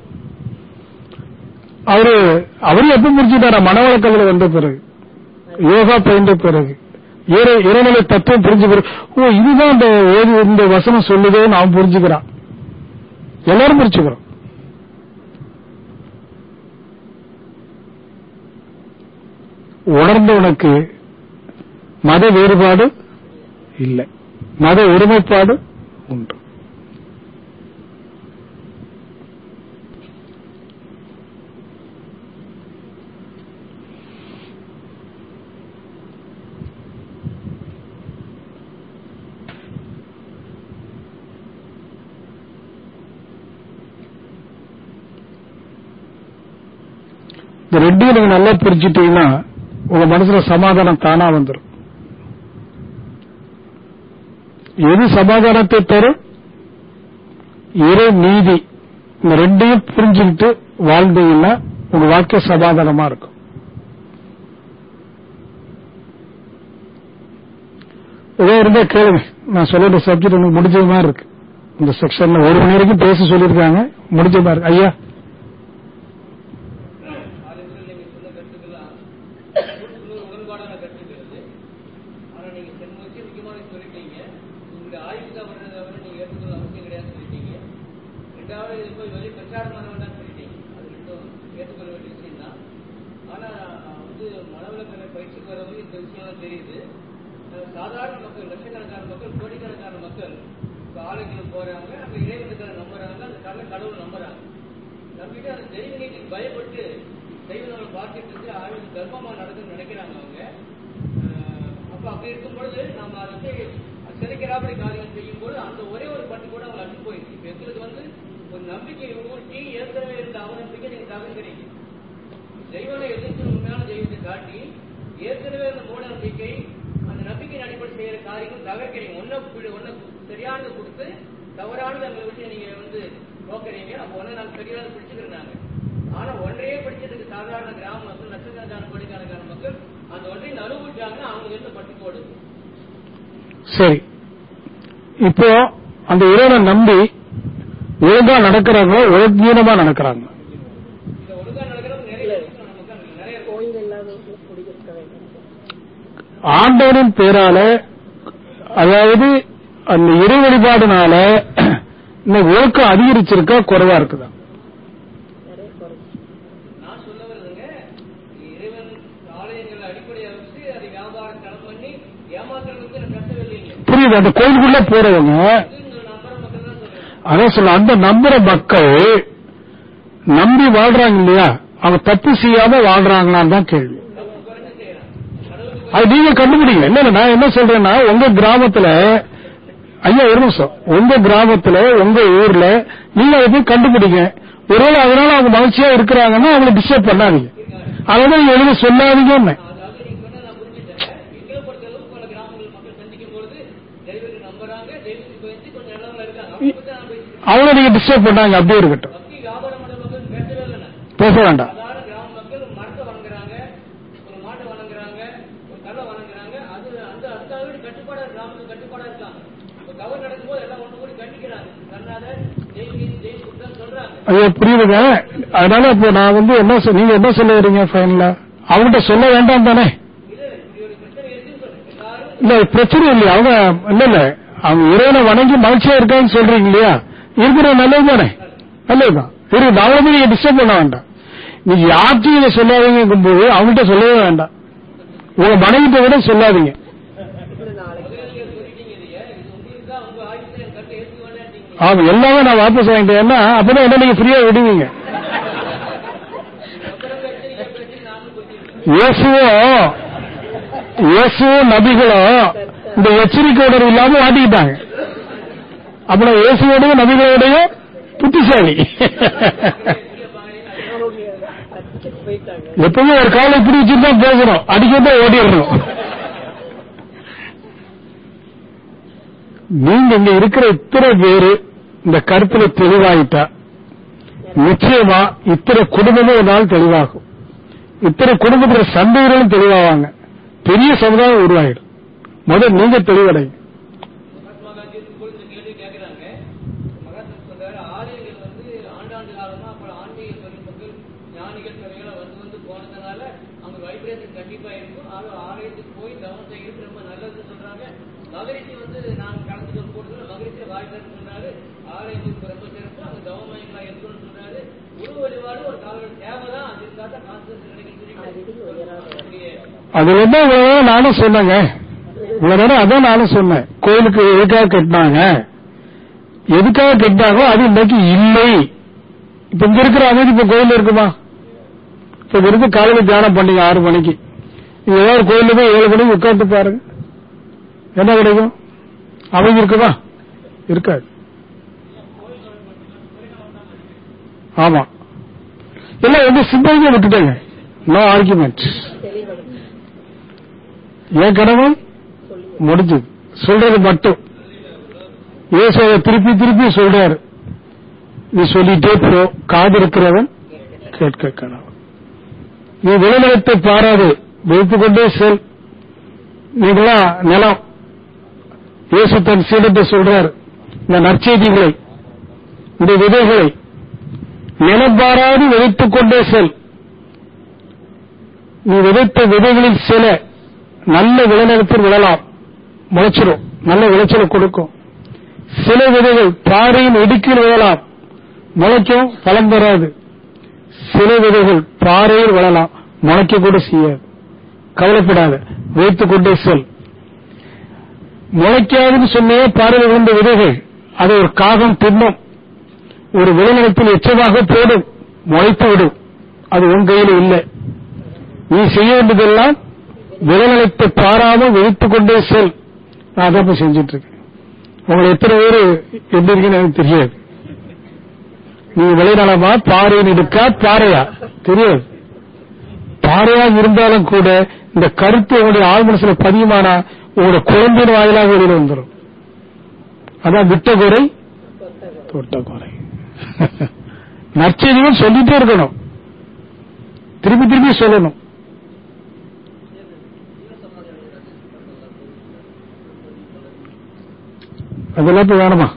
அவரு அவரு எப்ப புரிஞ்சுட்டாரா மனவளக்கல்ல வந்த பிறகு யோகா பயின்ற பிறகு இறை- இறைநிலை தத்துவம் புரிஞ்ச பிறகு ஓ இதுதான் இந்த ஓது இந்த வசனம் சொல்லுதேன்னு அவன் புரிஞ்சுக்கிறான் எல்லாரும் புரிச்சுக்கிறோம் உணர்ந்தவனுக்கு மத வேறுபாடு இல்லை மத ஒருமைப்பாடு உண்டு இந்த ரெண்டையும் நீங்க நல்லா புரிஞ்சுட்டீங்கன்னா உங்க மனசுல சமாதானம் தானா வந்துடும் எது சமாதானத்தை தரும் இறை நீதி இந்த ரெண்டையும் புரிஞ்சுக்கிட்டு வாழ்ந்தீங்கன்னா உங்க வாழ்க்கை சமாதானமா இருக்கும் ஏதோ இருந்தா கேளுங்க நான் சொல்லுற சப்ஜெக்ட் உங்களுக்கு முடிஞ்ச மாதிரி இருக்கு இந்த செக்ஷன்ல ஒரு மணி வரைக்கும் பேச சொல்லியிருக்காங்க முடிஞ்ச மாதிரி இருக்கு ஐயா
ஆளுநர்கள் நீங்க சொன்ன கருத்துக்கெல்லாம் நூற்றுக்கு நூறு உடன்பாடான கருத்துக்கள் ஆனா நீங்க சென்மொழிக்கு முக்கியமான சொல்லிட்டீங்க ரெண்டாவது இது போய் வெளியே பிரச்சாரம் பண்ண வேண்டாம் சொல்லிட்டீங்க அது ரெண்டும் ஏற்றுக்கொள்ள வேண்டிய விஷயம் தான் ஆனா வந்து மனவளக்கலை பயிற்சிக்கு வரவங்க இந்த விஷயம் தெரியுது அஹ் சாதாரண மக்கள் லட்சக்கணக்கான மக்கள் கோடிக்கணக்கான மக்கள் இப்போ ஆலயங்களுக்கு போறாங்க அங்க இறைவனுக்காக நம்புறாங்க அந்த கடலை கடவுள் நம்புறாங்க நம்பிட்டு அந்த தெய்வ நீதிக்கு பயப்பட்டு தெய்வம் நம்மளை பார்த்துட்டு இருக்கு ஆயுள் தர்மமா நடக்குன்னு நினைக்கிறாங்க அவங்க அஹ் அப்ப அப்படி இருக்கும் பொழுது நம்ம அதை வந்து சிதைக்கிறாப்படி காரியம் செய்யும் போது அந்த ஒரே ஒரு பட்டு கூட அவங்க அழிஞ்சு போயிடுச்சு இப்ப எங்களுக்கு வந்து ஒரு நம்பிக்கை ஊட்டி ஏற்கனவே இருந்த அவநம்பிக்கை நீங்க தவிர்க்கிறீங்க தெய்வனை எதிர்த்து உண்மையான தெய்வத்தை காட்டி ஏற்கனவே இருந்த மூட நம்பிக்கை அந்த நம்பிக்கையின் அடிப்படை செய்யற காரியங்கள் தவிர்க்கிறீங்க ஒன்ன ஒன்ன சரியானது கொடுத்து தவறானது எங்களை விட்டு நீங்க வந்து நோக்குறீங்க அப்போ ஒன்ன நாங்க சரியானது பிடிச்சுக்கிறாங்க ஆனா ஒன்றையே பிடிச்சதுக்கு சாதாரண கிராம மக்கள் லட்சக்கணக்கான கோடிக்கணக்கான மக்கள் அந்த ஒன்றையும் அனுபவிச்சாங்கன்னா அவங்க இருந்த பட்டு போடுது
சரி இப்போ அந்த இறைவனை நம்பி ஒழுங்கா நடக்கிறாங்க ஒழுங்கீனமா நடக்கிறாங்க
இந்த ஒழுங்கா நடக்கிறவங்க நிறைய பேர் நமக்கு அங்க நிறைய இருக்கு.
கோயில் இல்லாதவங்களை குடியிருக்க வேண்டும்
ஆண்டவரின் பேரால அதாவது அந்த இறை வழிபாடுனால இந்த ஒழுக்கம் அதிகரிச்சிருக்கா குறைவா இருக்குதா
நிறைய குறைஞ்சி
நான் சொல்ல வருதுங்க இறைவன் ஆலயங்களை அடிப்படையாக வச்சு அதை வியாபார தளம் பண்ணி ஏமாத்துறதுக்கு எனக்கு கஷ்டம் இல்லைங்க
புரியுது அந்த கோயிலுக்குள்ள போறவங்க
இது இந்த நம்புற மக்கள் தான் சொல்றேன்
அதான் சொல்ல அந்த நம்புற மக்கள் நம்பி வாழ்றாங்க இல்லையா அவங்க தப்பு செய்யாம வாழ்றாங்களான்னு தான் கேள்வி
தப்பு குறைஞ்சு செய்யறான் கடவுளுக்கு
அது நீங்க கண்டுபிடிங்க இல்ல இல்ல, நான் என்ன சொல்றேன்னா உங்க கிராமத்துல ஐயா ஒரு நிமிஷம் உங்க கிராமத்துல உங்க ஊர்ல நீங்க அதை போய் கண்டுபிடிங்க ஒருவேளை அதனால அவங்க மகிழ்ச்சியா இருக்கிறாங்கன்னா அவங்களை டிஸ்டர்ப் பண்ணாதீங்க அதான் நீங்க எதுவும் சொல்லாதீங்கன்னு
அதாவது நீங்க சொன்னா நான் புரிஞ்சுட்டேன் எங்களை பொறுத்த அளவுக்கு பல கிராமங்கள் மக்கள் சந்திக்கும் பொழுது தெய்வத்தை நம்புறாங்க தெய்வத்துக்கு பயந்து கொஞ்சம் நல்லவங்களா இருக்காங்க அவங்க பத்தி நான் பேசிக்கிறேன்
அவங்கள நீங்க டிஸ்டர்ப் பண்ணாங்க அப்படியே இருக்கட்டும்
பக்தி வியாபாரம் பண்ண மக்கள் பேசவே இல்லை நான்.
பேச வேண்டாம்
சாதாரண கிராம மக்கள் மரத்தை வணங்குறாங்க ஒரு மாட்டை வணங்குறாங்க ஒரு கல்லை வணங்குறாங்க அது அந்த அதுக்காக வேண்டி கட்டுப்பாடா கிராமத்துக்கு கட்டுப்பாடா இருக்காங்க இப்போ தவறு நடக்கும்போது எல்லாம் ஒன்று கூடி கண்டிக்கிறாங்க கண்ணாத ஜெய் நீதி ஜெய் குற்றம் சொல்றாங்க
அது புரியுதுங்க அதனால இப்போ நான் வந்து என்ன சொல்- நீங்க என்ன சொல்ல வரீங்க ஃபைனலா அவங்ககிட்ட சொல்ல வேண்டாம் தானே
இது இப்படி ஒரு பிரச்சனை இருக்குன்னு சொல்றேன் எல்லாரும்
இல்ல பிரச்சனை இல்லையா அவங்க இல்ல இல்ல அவங்க இறைவனை வணங்கி மகிழ்ச்சியா இருக்கான்னு சொல்றீங்க இல்லையா இருக்கிற நல்லது தானே நல்லதுதான் இருக்கு அவங்கள போய் நீங்க டிஸ்டர்ப் பண்ண வேண்டாம் நீங்க யார்ட்டையும் இதை சொல்லாதீங்கும் போது அவங்கள்ட்ட சொல்லவே வேண்டாம் உங்க மனைவிட்ட கூட சொல்லாதீங்க
இப்படி நாளைக்கு
முதல்ல நீங்க சொல்லிட்டீங்க இல்லையா இது உங்களுக்கு தான் உங்க ஆயுதத்தை என் கருத்தை ஏற்க வேண்டாம்
ஆமா எல்லாமே நான் வாபஸ் வாங்கிட்டேன்னா அப்பதான் என்ன நீங்க ஃப்ரீயா விடுவீங்க
அப்புறம் பிரச்சனை இந்த பிரச்சனை நாமளும் புரிஞ்சுக்கணும்
இயேசுவும் இயேசுவும் நபிகளும் இந்த எச்சரிக்கை உணர்வு இல்லாம மாட்டிக்கிட்டாங்க அப்புறம் இயேசுவோடையும் நபிகளோடையும் புத்திசாலி
அவங்க கத்துட்டு போயிட்டாங்க
எப்பவுமே ஒரு காலை இப்படி வச்சுட்டு தான் பேசணும் அடிக்கடி ஓடிடணும் நீங்க இங்க இருக்கிற இத்தனை பேரு இந்த கருத்துல தெளிவாயிட்டா நிச்சயமா இத்தனை குடும்பமும் ஒரு நாள் தெளிவாகும் இத்தனை குடும்பத்துல சந்தைகளும் தெளிவாவாங்க பெரிய சமுதாயம் உருவாயிடும் முதல் நீங்க தெளிவடைங்க
மகாத்மா காந்தி இருக்கும்போது இந்த கேள்வி கேட்கிறாங்க மகாத்மா சொல்றாரு ஆலயங்கள் வந்து ஆண்டாண்டு காலமா அப்புறம் ஆன்மீக பெருமக்கள் ஞானிகள் துறைகளை வந்து வந்து போனதுனால அங்க வைப்ரேஷன் கண்டிப்பா இருக்கும் ஆக ஆலயத்துக்கு போய் தவம் செய்யறது ரொம்ப நல்லதுன்னு சொல்றாங்க மகரிஷி வந்து நான் கலந்துட்டு போடுறது மகரிஷி வாய்ப்பு சொன்னாரு ஆலயத்துக்கு ரொம்ப சிறப்பு அங்க தவமயங்களா இருக்கணும்னு சொல்றாரு குரு வழிபாடு ஒரு கால தேவைதான் அது இருந்தா தான் கான்சன்ட்ரேஷன்
அடிக்கடி உயராத
கிடைக்கும்
அது என்ன இவ்வளவு நேரம் நானும் சொன்னேங்க இவ்வளவு நேரம் அதான் நானும் சொன்னேன் கோயிலுக்கு எதுக்காக கட்டினாங்க எதுக்காக கட்டினாங்களோ அது இன்னைக்கு இல்லை இப்ப இங்க இருக்கிற அமைதி இப்ப கோயில் இருக்குமா இப்ப இங்க இருந்து காலையில தியானம் பண்ணீங்க ஆறு மணிக்கு நீங்க ஏதாவது கோயில்ல போய் ஏழு மணிக்கு உட்கார்ந்து பாருங்க என்ன கிடைக்கும் அமைதி இருக்குமா இருக்காது ஆமா எல்லாம் வந்து சிந்தனையை விட்டுட்டேங்க நோ ஆர்குமெண்ட்
தெளிவடை
என் கடமை
சொல்லி
முடிஞ்சது சொல்றது மட்டும் இயேசுவை திருப்பி திருப்பி சொல்றாரு நீ சொல்லிட்டே போ காது இருக்கிறவன் கேட்க கடவுள் நீ விளைநிலத்தை பாராது வைத்துக் கொண்டே செல் நீங்களா நிலம் இயேசு தன் சீடத்தை சொல்றார் இந்த நற்செய்திகளை இந்த விதைகளை நிலம் பாராது விதைத்துக் கொண்டே செல் நீ விதைத்த விதைகளில் சில நல்ல விளைநிலத்தில் விழலாம் முளைச்சிரும் நல்ல விளைச்சலை கொடுக்கும் சில விதைகள் பாறையின் இடுக்கில் விழலாம் முளைக்கும் பலன் தராது சில விதைகள் பாறையில் வளரலாம் முளைக்க கூட செய்யாது கவலைப்படாத வைத்துக் கொண்டே செல் முளைக்காதுன்னு சொன்னே பாறையில் விழுந்த விதைகள் அதை ஒரு காகம் தின்னும் ஒரு விளைநிலத்தில் எச்சமாக போடும் முளைத்து விடும் அது உன் கையில் இல்லை நீ செய்ய வேண்டியதெல்லாம் விளைநிலத்தை பாராமல் விழித்துக் கொண்டே செல் நான் அதான் இப்ப செஞ்சுட்டு இருக்கேன் உங்களை எத்தனை பேர் எப்படி இருக்குன்னு எனக்கு தெரியாது நீங்க விளைநிலமா பாறையின் இருக்கா பாறையா தெரியாது பாறையா இருந்தாலும் கூட இந்த கருத்து உங்களுடைய ஆள் மனசுல பதியுமானா உங்களோட குழந்தையின் வாயிலாக வெளியில வந்துடும் அதான் விட்ட குறை தொட்ட குறை நற்செய்திகள் சொல்லிட்டே இருக்கணும் திருப்பி திருப்பி சொல்லணும் அதெல்லாம் இப்ப வேணுமா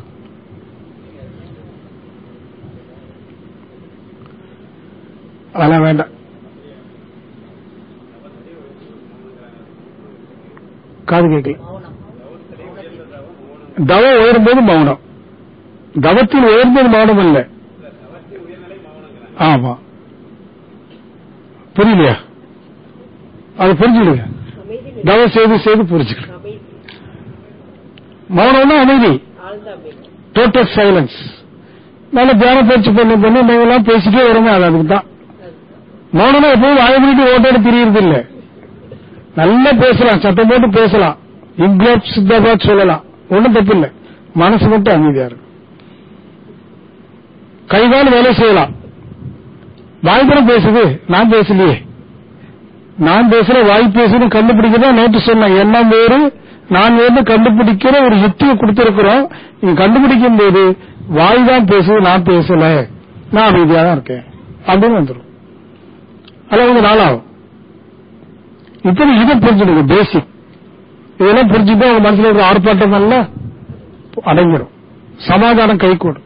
அதெல்லாம் வேண்டாம் காது கேட்கல தவம் உயரும்போது மௌனம் தவத்தில் உயர்ந்தது மௌனம் இல்ல ஆமா புரியலையா அது புரிஞ்சுடுங்க
அமைதி
தவம் செய்து செய்து புரிஞ்சுக்கணும்
அமைதி
மௌனம்னா அமைதி
ஆழ்ந்த அமைதி
டோட்டல் சைலன்ஸ் நல்ல தியான பயிற்சி பண்ணி பண்ணி நீங்களாம் பேசிட்டே வருங்க அது அதுக்கு தான் மௌனமா எப்பவும் வாய முடிட்டு ஓட்டோட திரியறது இல்ல நல்லா பேசலாம் சத்தம் போட்டு பேசலாம் இங்கிலாப் சித்தாபாத் சொல்லலாம் ஒண்ணும் தப்பு இல்ல மனசு மட்டும் அமைதியா இருக்கும் கைகால் வேலை செய்யலாம் வாய்ப்புறம் பேசுது நான் பேசலையே நான் பேசுற வாய் பேசுன்னு கண்டுபிடிக்கிறதா நேற்று சொன்னேன் எண்ணம் வேறு நான் வேறு கண்டுபிடிக்கிற ஒரு யுக்தியை கொடுத்திருக்கிறோம் நீங்க கண்டுபிடிக்கும் போது வாய் தான் பேசுது நான் பேசல நான் அமைதியா தான் இருக்கேன் அப்படின்னு வந்துடும் அது வந்து நாளாகும் இப்ப இதை புரிஞ்சுடுங்க பேசிக் இதெல்லாம் புரிஞ்சுட்டு உங்க மனசுல இருக்கிற ஆர்ப்பாட்டம் எல்லாம் அடங்கிடும் சமாதானம் கை கூடும்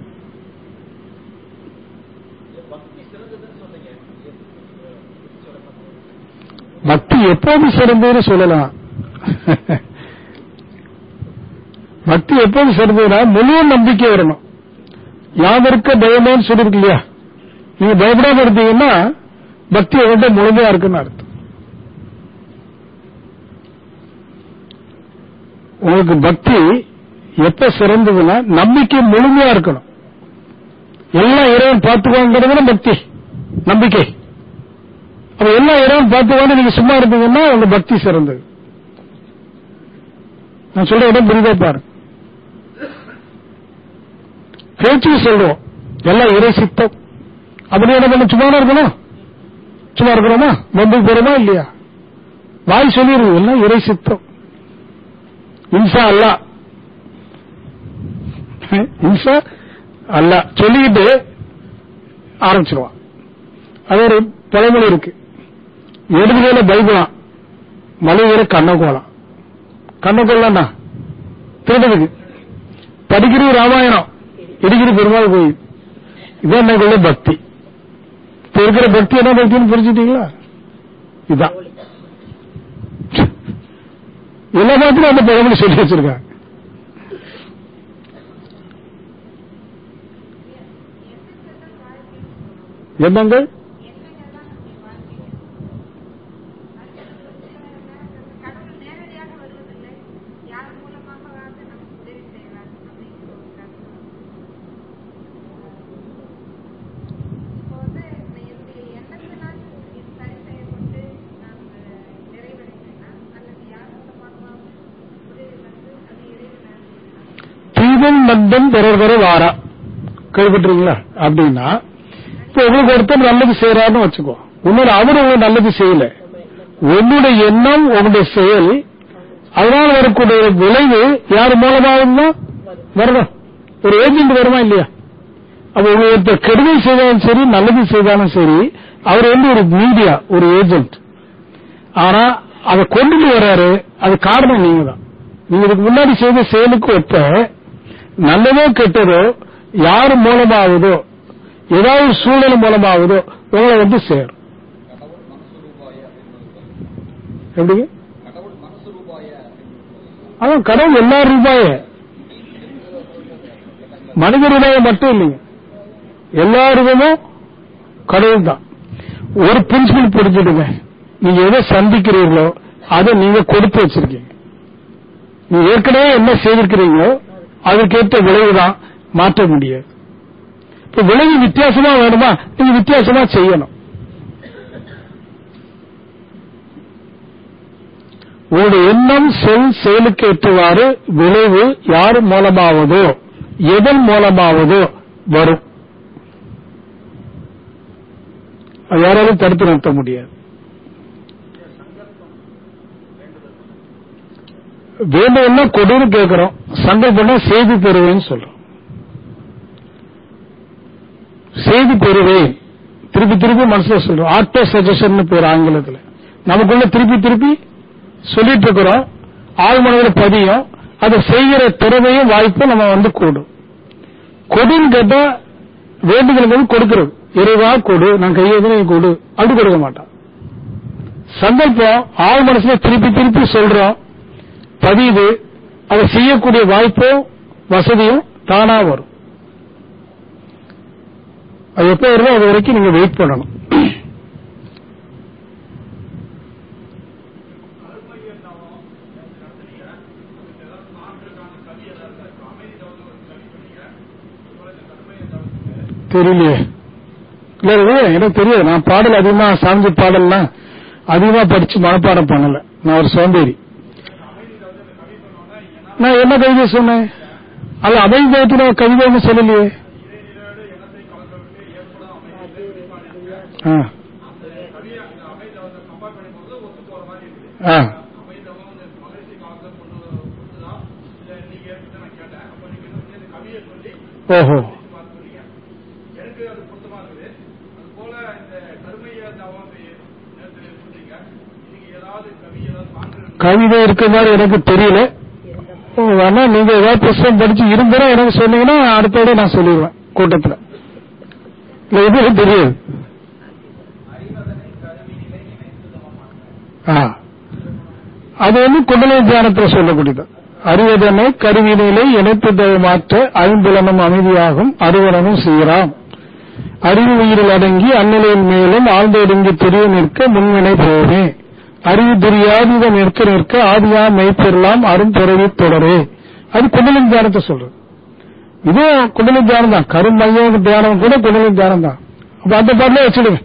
பக்தி எப்போது சிறந்ததுன்னு சொல்லலாம் பக்தி எப்போது சிறந்ததுன்னா முழு நம்பிக்கை வரணும் யாவருக்க பயமேன்னு சொல்லிருக்கு இல்லையா நீங்க பயப்படாம இருந்தீங்கன்னா பக்தி உங்கள்கிட்ட முழுமையா இருக்குன்னு அர்த்தம் உங்களுக்கு பக்தி எப்ப சிறந்ததுன்னா நம்பிக்கை முழுமையா இருக்கணும் எல்லாம் இறைவன் பார்த்துக்குவாங்கிறதுல பக்தி நம்பிக்கை அப்ப எல்லாம் இறைவன் பார்த்துக்குவான்னு நீங்க சும்மா இருந்தீங்கன்னா உங்க பக்தி சிறந்தது நான் சொல்ற இடம் புரிதா பாரு பேச்சு சொல்றோம் எல்லாம் இறை சித்தம் அப்படி என்ன பண்ண சும்மா இருக்கணும் சும்மா இருக்கிறோமா பம்பு போறோமா இல்லையா வாய் சொல்லிடுது எல்லாம் இறை சித்தம் இன்சா அல்லா இன்சா அல்லா சொல்லிக்கிட்டு ஆரம்பிச்சிருவான் அது ஒரு பழமொழி இருக்கு எடுதுகையில பைபிளாம் மலையில கண்ணகோலாம் கண்ணகோலாம் திருடுறதுக்கு படிக்கிறது ராமாயணம் இடிக்கிறது பெருமாள் கோயில் இதான் எனக்குள்ள பக்தி இப்ப இருக்கிற பக்தி என்ன பக்தின்னு புரிஞ்சுட்டீங்களா இதுதான் எல்லா மாத்திரம் அந்த பழமொழி சொல்லி வச்சிருக்காங்க எண்ணங்கள்
கடவுள் நேரடியாக வருவதில்லை யார் மூலமாக வந்து நமக்கு உதவி செய்யலாம் அப்படிங்கிற ஒரு கருத்து இப்போ வந்து நான் என்னுடைய எண்ணத்தினால் இது சரி செய்யப்பட்டு நான் நிறைவடைகிறேனா அல்லது யார் மூலமாகவாவது உதவி வந்து அது இறைவனால்
தீவன் நந்தன் பிறர் வரை வாரா கேள்விப்பட்டிருக்கீங்களா அப்படின்னா இப்ப உங்களுக்கு ஒருத்தர் நல்லது செய்யறாருன்னு வச்சுக்கோ உன்னோட அவரு உங்களுக்கு நல்லது செய்யல உன்னுடைய எண்ணம் உன்னுடைய செயல் அதனால வரக்கூடிய விளைவு யார் மூலமாகும்னா வரணும் ஒரு ஏஜென்ட் வருமா இல்லையா அப்ப உங்களுக்கு ஒருத்தர் கெடுதல் செய்தாலும் சரி நல்லது செய்தாலும் சரி அவர் வந்து ஒரு மீடியா ஒரு ஏஜென்ட் ஆனா அதை கொண்டுட்டு வர்றாரு அது காரணம் நீங்க தான் நீங்க இதுக்கு முன்னாடி செய்த செயலுக்கு ஒத்த நல்லதோ கெட்டதோ யார் மூலமாகுதோ ஏதாவது ஒரு சூழல் மூலமாகுதோ உங்களை வந்து சேரும் எப்படிங்க அதான் கடவுள் எல்லா ரூபாய மனித ரூபாய மட்டும் இல்லைங்க எல்லாருக்கும் கடவுள் தான் ஒரு பிரின்சிபல் புரிஞ்சுடுங்க நீங்க எதை சந்திக்கிறீர்களோ அதை நீங்க கொடுத்து வச்சிருக்கீங்க நீங்க ஏற்கனவே என்ன செய்திருக்கிறீங்களோ அதுக்கேற்ற விளைவுதான் மாற்ற முடியாது இப்ப விளைவு வித்தியாசமா வேணுமா நீங்க வித்தியாசமா செய்யணும் உங்களுடைய எண்ணம் சொல் செயலுக்கு ஏற்றவாறு விளைவு யார் மூலமாவதோ எதன் மூலமாவதோ வரும் அது யாராலும் தடுத்து நிறுத்த முடியாது வேண்டும்னா கொடுன்னு கேட்கிறோம் சங்கல்பம்னா செய்தி பெறுவேன்னு சொல்றோம் செய்தி பெறுவேன் திருப்பி திருப்பி மனசுல சொல்றோம் ஆட்டோ சஜஷன் பேர் ஆங்கிலத்தில் நமக்குள்ள திருப்பி திருப்பி சொல்லிட்டு இருக்கிறோம் ஆழ்மனதில் பதியும் அதை செய்கிற திறமையும் வாய்ப்பும் நம்ம வந்து கூடும் கொடுன்னு கேட்டா வேண்டுதல் போது கொடுக்கிறது இறைவா கொடு நான் கையெழுதி கொடு அப்படி கொடுக்க மாட்டான் சங்கல்பம் ஆழ் மனசுல திருப்பி திருப்பி சொல்றோம் பதியுது அதை செய்யக்கூடிய வாய்ப்பும் வசதியும் தானா வரும் அது எப்ப வருதோ அது வரைக்கும் நீங்க வெயிட் பண்ணணும் தெரியலையே இல்ல இது எனக்கு தெரியாது நான் பாடல் அதிகமா சாமி பாடல்லாம் அதிகமா படிச்சு மனப்பாடம் பண்ணல நான் ஒரு சோம்பேறி நான் என்ன கவிதை சொன்னேன் அது அமைதியத்துல கவிதைன்னு சொல்லலையே ஆ. ஆ. ஓஹோ
எனக்கு அது பொருத்தமா இருக்குது அது போல இந்த கருமைய தவம் நேரத்தில் சொல்றீங்க நீங்க ஏதாவது கவி ஏதாவது பாட்டு
கவிதை இருக்க மாதிரி எனக்கு தெரியல ஓ, வேணா நீங்க ஏதாவது புஸ்தகம் படிச்சு இருந்தா எனக்கு சொன்னீங்கன்னா அடுத்தோட நான் சொல்லிடுவேன் கூட்டத்துல இல்ல எதுவும் தெரியாது ஆ. அது வந்து குண்டலை தியானத்துல சொல்லக்கூடியது அறிவதனை கருவினையிலே இணைப்பு மாற்ற ஐம்புலனும் அமைதியாகும் அறுவலனும் சீராம் அறிவு உயிரில் அடங்கி அந்நிலையின் மேலும் ஆழ்ந்தொடுங்கி தெரிய நிற்க முன்வினை போவே அறிவு தெரியாதத நிற்க நிற்க ஆதியா மெய்ப்பெறலாம் அரும்பொருவி தொடரே அது குண்டலின் தியானத்தை சொல்றது இது குண்டலின் தியானம் தான் கருமைய தியானம் கூட குண்டலின் தியானம் தான் அப்ப அந்த பாட்டிலே வச்சிடுங்க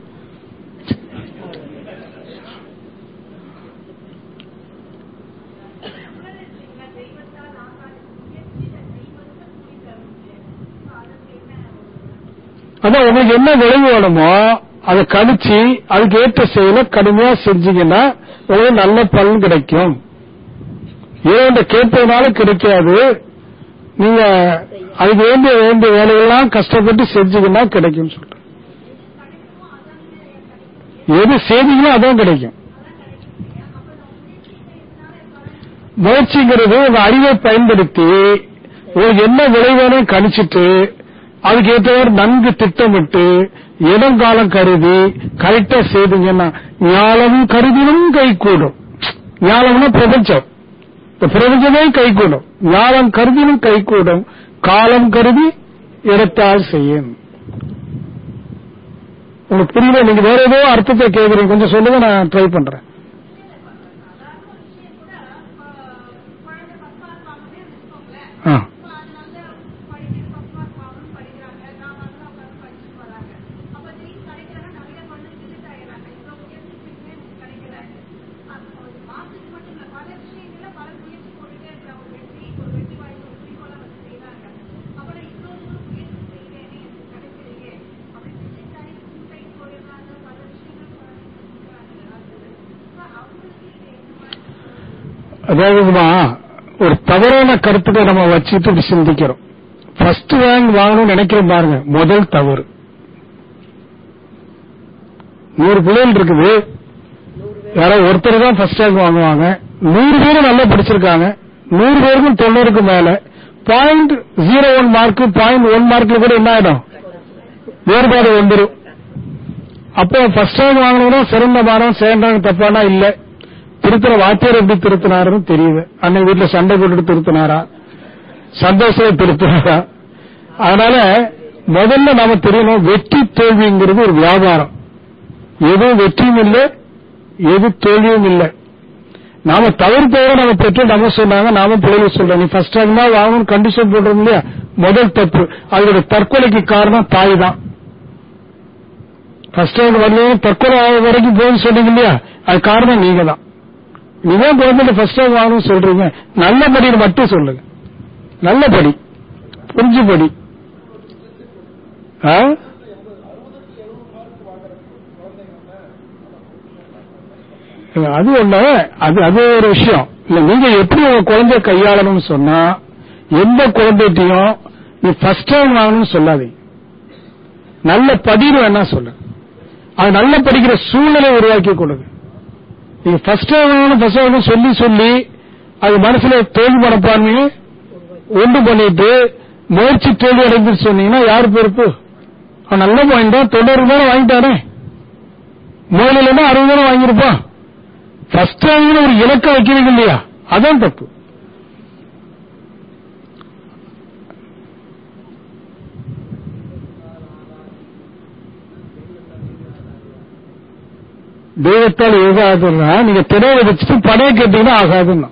அதான் உங்களுக்கு என்ன விளைவு வேணுமோ அதை கணிச்சு அதுக்கு ஏற்ற செயலை கடுமையா செஞ்சீங்கன்னா உங்களுக்கு நல்ல பலன் கிடைக்கும் ஏன் கேட்பதனால கிடைக்காது நீங்க அதுக்கு வேண்டிய வேண்டிய வேலையெல்லாம் கஷ்டப்பட்டு செஞ்சீங்கன்னா கிடைக்கும் சொல்றேன் எது செய்தீங்களோ அதான் கிடைக்கும் முயற்சிங்கிறது உங்க அறிவை பயன்படுத்தி உங்களுக்கு என்ன விளைவானு கணிச்சிட்டு அதுக்கு ஏற்றவாறு நன்கு திட்டமிட்டு இடம் காலம் கருதி கரெக்டா செய்தீங்கன்னா ஞானம் கருதினும் கை கூடும் ஞானம்னா பிரபஞ்சம் இந்த பிரபஞ்சமே கை கூடும் ஞானம் கருதினும் கை கூடும் காலம் கருதி இடத்தால் செய்யும் உங்களுக்கு புரியல நீங்க வேற ஏதோ அர்த்தத்தை கேட்கறீங்க கொஞ்சம் சொல்லுங்க நான் ட்ரை பண்றேன் ஆ அதாவதுமா ஒரு தவறான கருத்துக்களை நம்ம வச்சுட்டு இப்படி சிந்திக்கிறோம் ஃபர்ஸ்ட் ரேங்க் வாங்கணும்னு நினைக்கிறோம் பாருங்க முதல் தவறு நூறு பிள்ளைகள் இருக்குது யாரோ ஒருத்தர் தான் ஃபர்ஸ்ட் ரேங்க் வாங்குவாங்க நூறு பேரும் நல்லா படிச்சிருக்காங்க நூறு பேருக்கும் தொண்ணூறுக்கு மேல point zero one mark point one மார்க்ல கூட என்ன ஆயிடும் வேறுபாடு வந்துடும் அப்போ ஃபர்ஸ்ட் ரேங்க் வாங்கணும்னா சிறந்த மாணவன் செகண்ட் ரேங்க் தப்பானா இல்ல திருத்துற வாத்தியார் எப்படி திருத்தினாருன்னு தெரியுது அன்னை வீட்டுல சண்டை போட்டுட்டு திருத்தினாரா சந்தோஷம் திருத்தினாரா அதனால முதல்ல நாம தெரியணும் வெற்றி தோல்விங்கிறது ஒரு வியாபாரம் எது வெற்றியும் இல்லை எது தோல்வியும் இல்லை நாம தவறு தவிர நம்ம பெற்றோர் நம்ம சொன்னாங்க நாம பிள்ளைகள் சொல்றோம் நீ ஃபர்ஸ்ட் டைம் தான் வாங்கணும் கண்டிஷன் போடுறோம் இல்லையா முதல் தப்பு அதோட தற்கொலைக்கு காரணம் தாய் தான் ஃபர்ஸ்ட் டைம் வரலையும் தற்கொலை ஆக வரைக்கும் போகுன்னு சொன்னீங்க இல்லையா அது காரணம் நீங்க தான் நீங்க தான் குழந்தைல ஃபர்ஸ்ட் டைம் வாங்கணும்னு சொல்றீங்க நல்ல படின்னு மட்டும் சொல்லுங்க நல்ல படி புரிஞ்சு படி ஆ? அது ஒண்ணு அது அது ஒரு விஷயம் இல்ல நீங்க எப்படி உங்க குழந்தைய கையாளணும்னு சொன்னா எந்த குழந்தைகிட்டையும் நீ ஃபர்ஸ்ட் டைம் வாங்கணும்னு சொல்லாதீங்க நல்ல படின்னு வேணா சொல்லு அது நல்ல படிக்கிற சூழ்நிலை உருவாக்கி கொடுங்க நீங்க ஃபர்ஸ்ட் டைம் வாங்கணும் ஃபர்ஸ்ட் டைம் சொல்லி சொல்லி அது மனசுல தோல்வி மனப்பான்மையை உண்டு பண்ணிட்டு முயற்சி தோல்வி அடைந்து சொன்னீங்கன்னா யார் பொறுப்பு அவன் நல்ல பாயிண்டா தொண்ணூறு ரூபாய் வாங்கிட்டானே மூலையில அறுபது ரூபாய் வாங்கியிருப்பான் ஃபர்ஸ்ட் டைம் ஒரு இலக்கை வைக்கிறீங்க இல்லையா அதான் தப்பு தெய்வத்தால் ஏதாதுன்னா நீங்க திரையை வச்சுட்டு படைய கேட்டீங்கன்னா ஆகாதுன்னா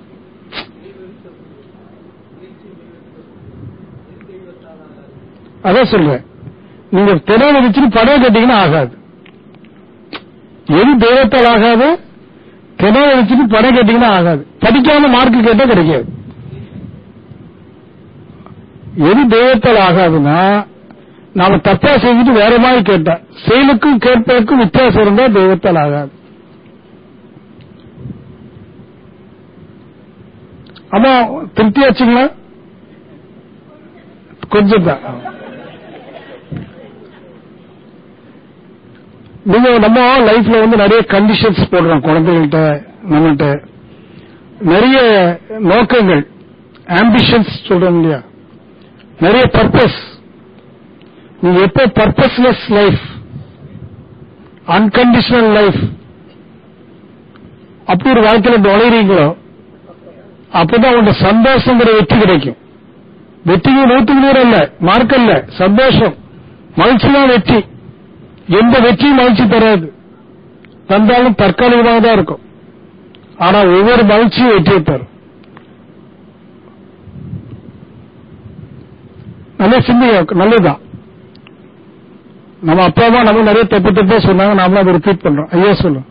அதான் சொல்றேன் நீங்க திரையை வச்சுட்டு படைய கேட்டீங்கன்னா ஆகாது எது தெய்வத்தால் ஆகாது திரையை வச்சுட்டு படம் கேட்டீங்கன்னா ஆகாது படிக்காம மார்க் கேட்டா கிடைக்காது எது தெய்வத்தால் ஆகாதுன்னா நாம தப்பா செஞ்சுட்டு வேற மாதிரி கேட்டா செயலுக்கும் கேட்பதற்கும் வித்தியாசம் இருந்தா தெய்வத்தால் ஆகாது அம்மா திருப்தி ஆச்சுங்களா கொஞ்சம் தான் நீங்க நம்ம லைஃப்ல வந்து நிறைய கண்டிஷன்ஸ் போடுறோம் குழந்தைகள்கிட்ட நம்மகிட்ட நிறைய நோக்கங்கள் ஆம்பிஷன்ஸ் சொல்றோம் இல்லையா நிறைய பர்பஸ் நீங்க எப்போ பர்பஸ்லெஸ் லைஃப் அன்கண்டிஷனல் லைஃப் அப்படி ஒரு வாழ்க்கையில நுழைறீங்களோ அப்பதான் உங்களோட சந்தோஷங்கிற வெற்றி கிடைக்கும் வெற்றிக்கு நூத்துக்கு நூறு அல்ல மார்க் அல்ல சந்தோஷம் மகிழ்ச்சி தான் வெற்றி எந்த வெற்றியும் மகிழ்ச்சி தராது தந்தாலும் தற்காலிகமாக தான் இருக்கும் ஆனா ஒவ்வொரு மகிழ்ச்சியும் வெற்றியை தரும் நல்ல சிந்தனை நல்லதுதான் நம்ம அப்பா அம்மா நம்ம நிறைய தப்பு தப்பா சொன்னாங்க நாமளும் அதை ரிப்பீட் பண்றோம் ஐயா சொல்லும்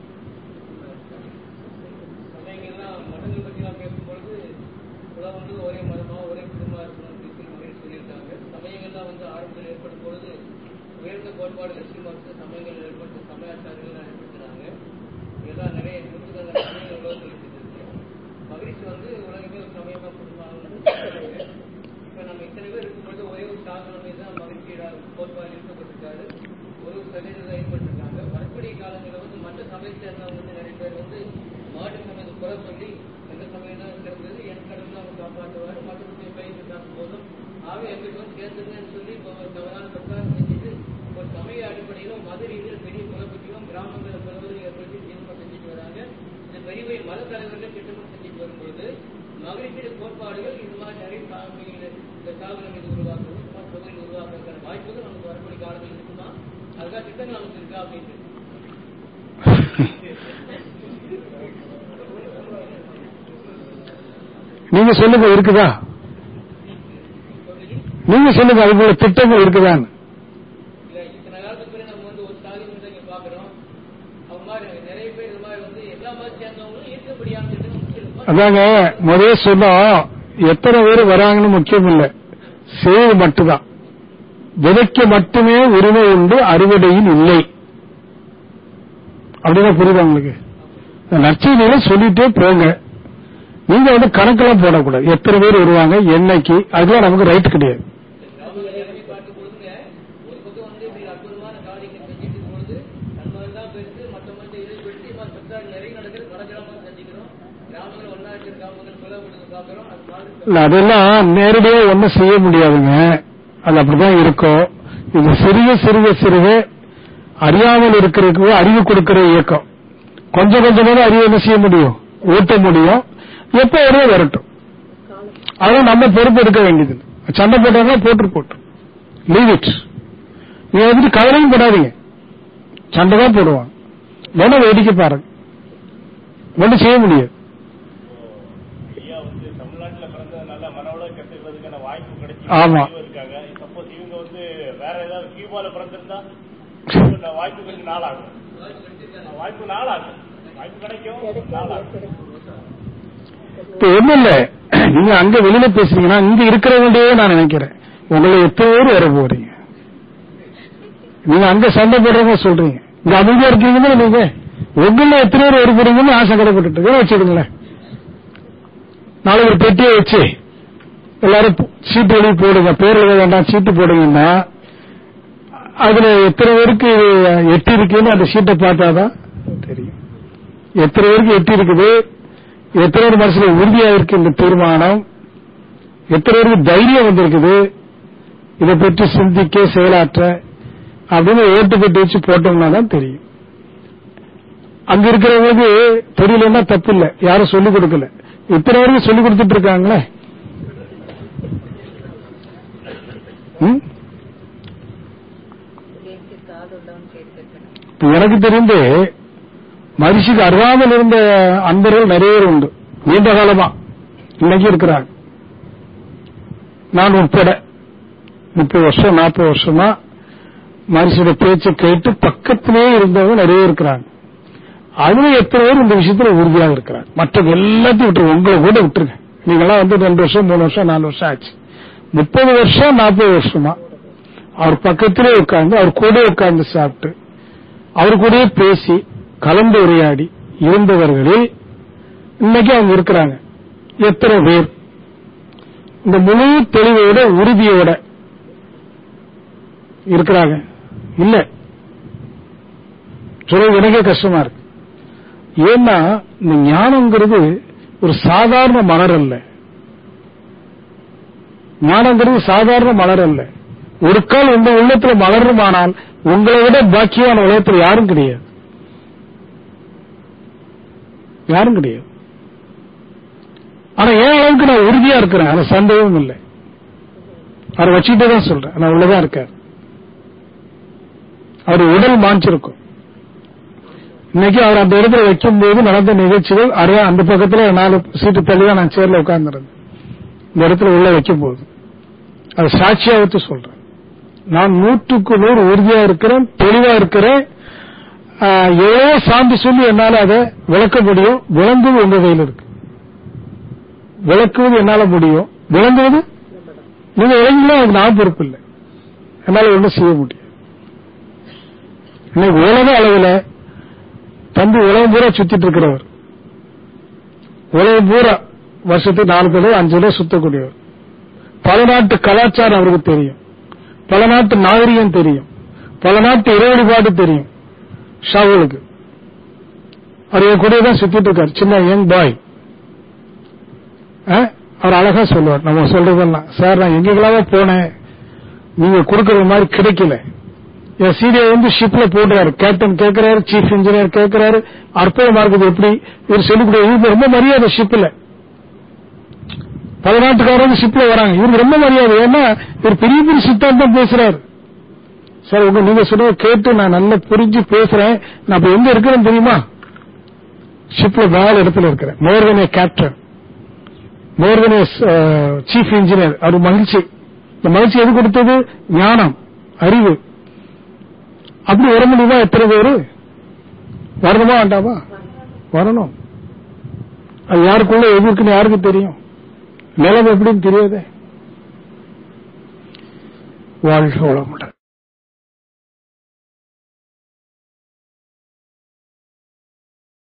சமயங்கள்லாம் மதங்கள் பற்றி நான் பேசும்பொழுது உலகம் வந்து ஒரே மதமா ஒரே குடும்பமா இருக்கணும் அப்படின்னு சொல்லி மகிழ்ச்சி சொல்லியிருக்காங்க சமயங்கள்லாம் வந்து ஆரம்பத்தில் ஏற்படும் பொழுது உயர்ந்த கோட்பாடு லட்சியமா இருக்கு சமயங்கள் ஏற்பட்டு சமயாச்சாரங்கள் ஏற்படுத்துறாங்க இதெல்லாம் நிறைய புத்தகங்கள் சமய உலகத்தில் இருக்கு மகிழ்ச்சி வந்து உலகமே ஒரு சமயமா குடும்பம் இப்ப நம்ம இத்தனை பேர் இருக்கும்பொழுது ஒரே ஒரு சாதனம் மீது தான் மகிழ்ச்சியோட கோட்பாடு இருக்கப்பட்டிருக்காரு ஒரு சதவீதம் ஏற்பட்டிருக்காங்க வரக்கூடிய காலங்களில் வந்து மற்ற சமயத்தை சேர்ந்தவங்க வந்து நிறைய பேர் வந்து மாட்டு சமயத்தை குறை சொல்லி எந்த சமயம் தான் சிறந்தது என் கடவுள் அவங்க காப்பாற்றுவார் மற்றவங்க பயிர் காக்கும் போதும் ஆகவே எங்களுக்கு வந்து சேர்ந்துங்கன்னு சொல்லி இப்போ ஒரு தவறான பிரச்சாரம் செஞ்சுட்டு ஒரு சமய அடிப்படையிலும் மத ரீதியில் பெரிய குலப்பத்தியும் கிராமங்களில் பிளவுகளை ஏற்படுத்தி தீர்மானம் செஞ்சுட்டு வராங்க இந்த பெரிய பெரிய மத தலைவர்கள் திட்டமும் செஞ்சுட்டு வரும்போது மகிழ்ச்சிய கோட்பாடுகள் இது மாதிரி நிறைய சாமிகளை இந்த சாதனம் இது உருவாக்குறது தொகுதியில் உருவாக்குறதுக்கான வாய்ப்புகள் நமக்கு வரக்கூடிய காலங்கள் இருக்குமா அதுக்காக திட்டங்கள் நமக்கு இருக்கா அப்படின்ட்டு
நீங்க சொல்லுங்க இருக்குதா நீங்க சொல்லுங்க அது போல திட்டங்கள் இருக்குதான்னு
இல்ல இத்தனை காலத்துக்கு பிறகு நம்ம வந்து ஒரு சாதி வந்து இங்க பாக்குறோம் அவங்க மாதிரி நிறைய பேர் இது மாதிரி வந்து எல்லா மாதிரி சேர்ந்தவங்களும் இருக்கபடியான திட்டம் முக்கியம்
அதாங்க முதல்ல சொன்னோம் எத்தனை பேர் வராங்கன்னு முக்கியம் இல்லை செய்வது மட்டும்தான் விதைக்க மட்டுமே உரிமை உண்டு அறுவடையில் இல்லை அப்படின்னா புரியுதா உங்களுக்கு நற்செய்திகளை சொல்லிட்டே போங்க நீங்க வந்து கணக்கெல்லாம் போடக்கூடாது எத்தனை பேர் வருவாங்க என்னைக்கு அதெல்லாம் நமக்கு ரைட் கிடையாது
கிராமங்களை பார்க்கும் பொழுதுங்க ஒரு பக்கம் வந்து இப்படி அற்புதமான காரியங்கள் செஞ்சுட்டு பொழுது நம்ம தான் பெருசு மற்ற மற்ற இதை பெருசு பிரச்சாரம் நிறைய நடக்குது வட கிராமம் செஞ்சுக்கிறோம் கிராமங்கள் ஒன்னா இருக்கிற கிராமங்கள் சொல்லப்படுறது பாக்குறோம் அது மாதிரி
இல்ல, அதெல்லாம் நேரடியா ஒண்ணும் செய்ய முடியாதுங்க அது அப்படிதான் இருக்கும் இது சிறிய சிறிய சிறிய அறியாமல் இருக்கிறதுக்கு அறிவு கொடுக்கிற இயக்கம் கொஞ்சம் கொஞ்சமாக அறிவு என்ன செய்ய முடியும் ஊட்ட முடியும் எப்ப வருதோ வரட்டும் அதெல்லாம் நம்ம பொறுப்பு எடுக்க வேண்டியது சண்டை போட்டாங்கன்னா போட்டு போட்டு லீவ் இட் நீங்க வந்துட்டு கவலையும் படாதீங்க சண்டை தான் போடுவான் வேணா வேடிக்கை பாருங்க ஒன்றும் செய்ய முடியாது
ஐயா வந்து தமிழ்நாட்டுல பிறந்ததுனால மனவள கத்துக்கிறதுக்கான வாய்ப்பு கிடைச்சி
ஆமா.
இருக்காங்க சப்போஸ் இவங்க வந்து வேற ஏதாவது கியூபால பிறந்திருந்தா கொஞ்சம் வாய்ப்பு கொஞ்சம் நாளாகும் வாய்ப்பு நாளாகும் வாய்ப்பு கிடைக்கும் நாளாகும்
இப்ப ஒண்ணும் இல்ல நீங்க அங்க வெளியில பேசுறீங்கன்னா இங்க இருக்கிறவங்களே நான் நினைக்கிறேன் உங்களை எத்தனை பேர் வர போறீங்க நீங்க அங்க சண்டை போடுறவங்க சொல்றீங்க இங்க அமைதியா இருக்கீங்கன்னா நீங்க உங்கள எத்தனை பேர் வர போறீங்கன்னு ஆசை கடைப்பட்டு இருக்கேன் வச்சுக்கோங்களேன் நாளைக்கு ஒரு பெட்டியை வச்சு எல்லாரும் சீட்டு எழுதி போடுங்க பேர் எழுத வேண்டாம் சீட்டு போடுங்கன்னா அதுல எத்தனை பேருக்கு எட்டி இருக்குன்னு அந்த சீட்டை பார்த்தாதான் தெரியும் எத்தனை பேருக்கு எட்டி இருக்குது எத்தனை பேர் மனசுல உறுதியா இருக்கு இந்த தீர்மானம் எத்தனை பேருக்கு தைரியம் வந்திருக்குது இதை பற்றி சிந்திக்க செயலாற்ற அப்படின்னு ஓட்டு பெட்டி வச்சு போட்டோம்னா தான் தெரியும் அங்க இருக்கிறவங்களுக்கு தெரியலன்னா தப்பு இல்ல யாரும் சொல்லிக் கொடுக்கல இத்தனை வரைக்கும் சொல்லிக் கொடுத்துட்டு இருக்காங்களே ம்?
கேட்க காதுள்ளவன் கேட்கணும்
இப்ப எனக்கு தெரிந்து மரிசிக்கு அருகாமல் இருந்த அன்பர்கள் நிறைய பேர் உண்டு நீண்ட காலமா இன்னைக்கு இருக்கிறாங்க நான் உட்பட முப்பது வருஷம் நாற்பது வருஷமா மரிசியோட பேச்சை கேட்டு பக்கத்திலே இருந்தவங்க நிறைய இருக்கிறாங்க அதுல எத்தனை பேர் இந்த விஷயத்துல உறுதியாக இருக்கிறாங்க மற்றது எல்லாத்தையும் விட்டுரு உங்களை கூட விட்டுருங்க நீங்களாம் வந்து ரெண்டு வருஷம் மூணு வருஷம் நாலு வருஷம் ஆச்சு முப்பது வருஷம் நாற்பது வருஷமா அவர் பக்கத்திலே உட்கார்ந்து அவர் கூட உட்கார்ந்து சாப்பிட்டு அவர் கூடயே பேசி கலந்து உரையாடி இருந்தவர்களில் இன்னைக்கு அவங்க இருக்கிறாங்க எத்தனை பேர் இந்த முழு தெளிவோட உறுதியோட இருக்கிறாங்க இல்ல சொல்றது எனக்கே கஷ்டமா இருக்கு ஏன்னா இந்த ஞானம்ங்கிறது ஒரு சாதாரண மலர் அல்ல ஞானங்கிறது சாதாரண மலர் அல்ல ஒரு கால் உங்க உள்ளத்துல மலருமானால் உங்களை விட பாக்கியமான உலகத்தில் யாரும் கிடையாது யாரும் கிடையாது ஆனா என் அளவுக்கு நான் உறுதியா இருக்கிறேன் அது சந்தேகமும் இல்லை அவரை வச்சுக்கிட்டே தான் சொல்றேன் நான் உள்ளதான் இருக்கார் அவர் உடல் மாஞ்சிருக்கும் இன்னைக்கு அவர் அந்த இடத்துல வைக்கும்போது நடந்த நிகழ்ச்சிகள் அறையா அந்த பக்கத்துல நாலு சீட்டு தள்ளி தான் நான் சேர்ல உட்கார்ந்துருந்தேன் இந்த இடத்துல உள்ள வைக்கும் போது அது சாட்சியா வச்சு சொல்றேன் நான் நூற்றுக்கு நூறு உறுதியா இருக்கிறேன் தெளிவா இருக்கிறேன் ஆஹ், எவ்வளவோ சான்று சொல்லி என்னால அதை விளக்க முடியும் விளங்குவது உங்க கையில் இருக்கு விளக்குவது என்னால முடியும் விளங்குவது நீங்க விளங்கினா அதுக்கு நான் பொறுப்பு இல்லை என்னால ஒண்ணும் செய்ய முடியும் இன்னைக்கு உலக அளவில் தம்பி உலகம் பூரா சுத்திட்டு இருக்கிறவர் உலகம் பூரா வருஷத்துக்கு நாலு தடவை அஞ்சு தடவை சுத்தக்கூடியவர் பல நாட்டு கலாச்சாரம் அவருக்கு தெரியும் பல நாட்டு நாகரிகம் தெரியும் பல நாட்டு இறை வழிபாடு தெரியும் ஷாவுலுக்கு அவர் என் கூட தான் சுத்திட்டு இருக்கார் சின்ன யங் பாய் அவர் அழகா சொல்லுவார் நம்ம சொல்றதெல்லாம் சார் நான் எங்கெங்களாவோ போனேன் நீங்க கொடுக்கற மாதிரி கிடைக்கல என் சீடியை வந்து ஷிப்ல போடுறாரு கேப்டன் கேட்கிறாரு சீஃப் இன்ஜினியர் கேட்கிறாரு அற்புதமா இருக்குது எப்படி இவர் சொல்லிக்கூடிய இவருக்கு ரொம்ப மரியாதை ஷிப்ல பல நாட்டுக்காரங்க ஷிப்ல வராங்க இவருக்கு ரொம்ப மரியாதை ஏன்னா இவர் பெரிய பெரிய சித்தாந்தம் பேசுறாரு சார் உங்க நீங்க சொல்றத கேட்டு நான் நல்லா புரிஞ்சு பேசுறேன் நான் இப்ப எங்க இருக்கிறேன்னு தெரியுமா ஷிப்ல மேல இடத்துல இருக்கிறேன் more than a captain more than chief engineer அவர் மகிழ்ச்சி இந்த மகிழ்ச்சி எது கொடுத்தது ஞானம் அறிவு அப்படி வர முடியுமா எத்தனை பேரு வரணுமா வேண்டாமா வரணும் அது யாருக்குள்ள எது இருக்குன்னு யாருக்கு தெரியும் நிலம் எப்படின்னு தெரியாதே வாழ்க வளமுடன்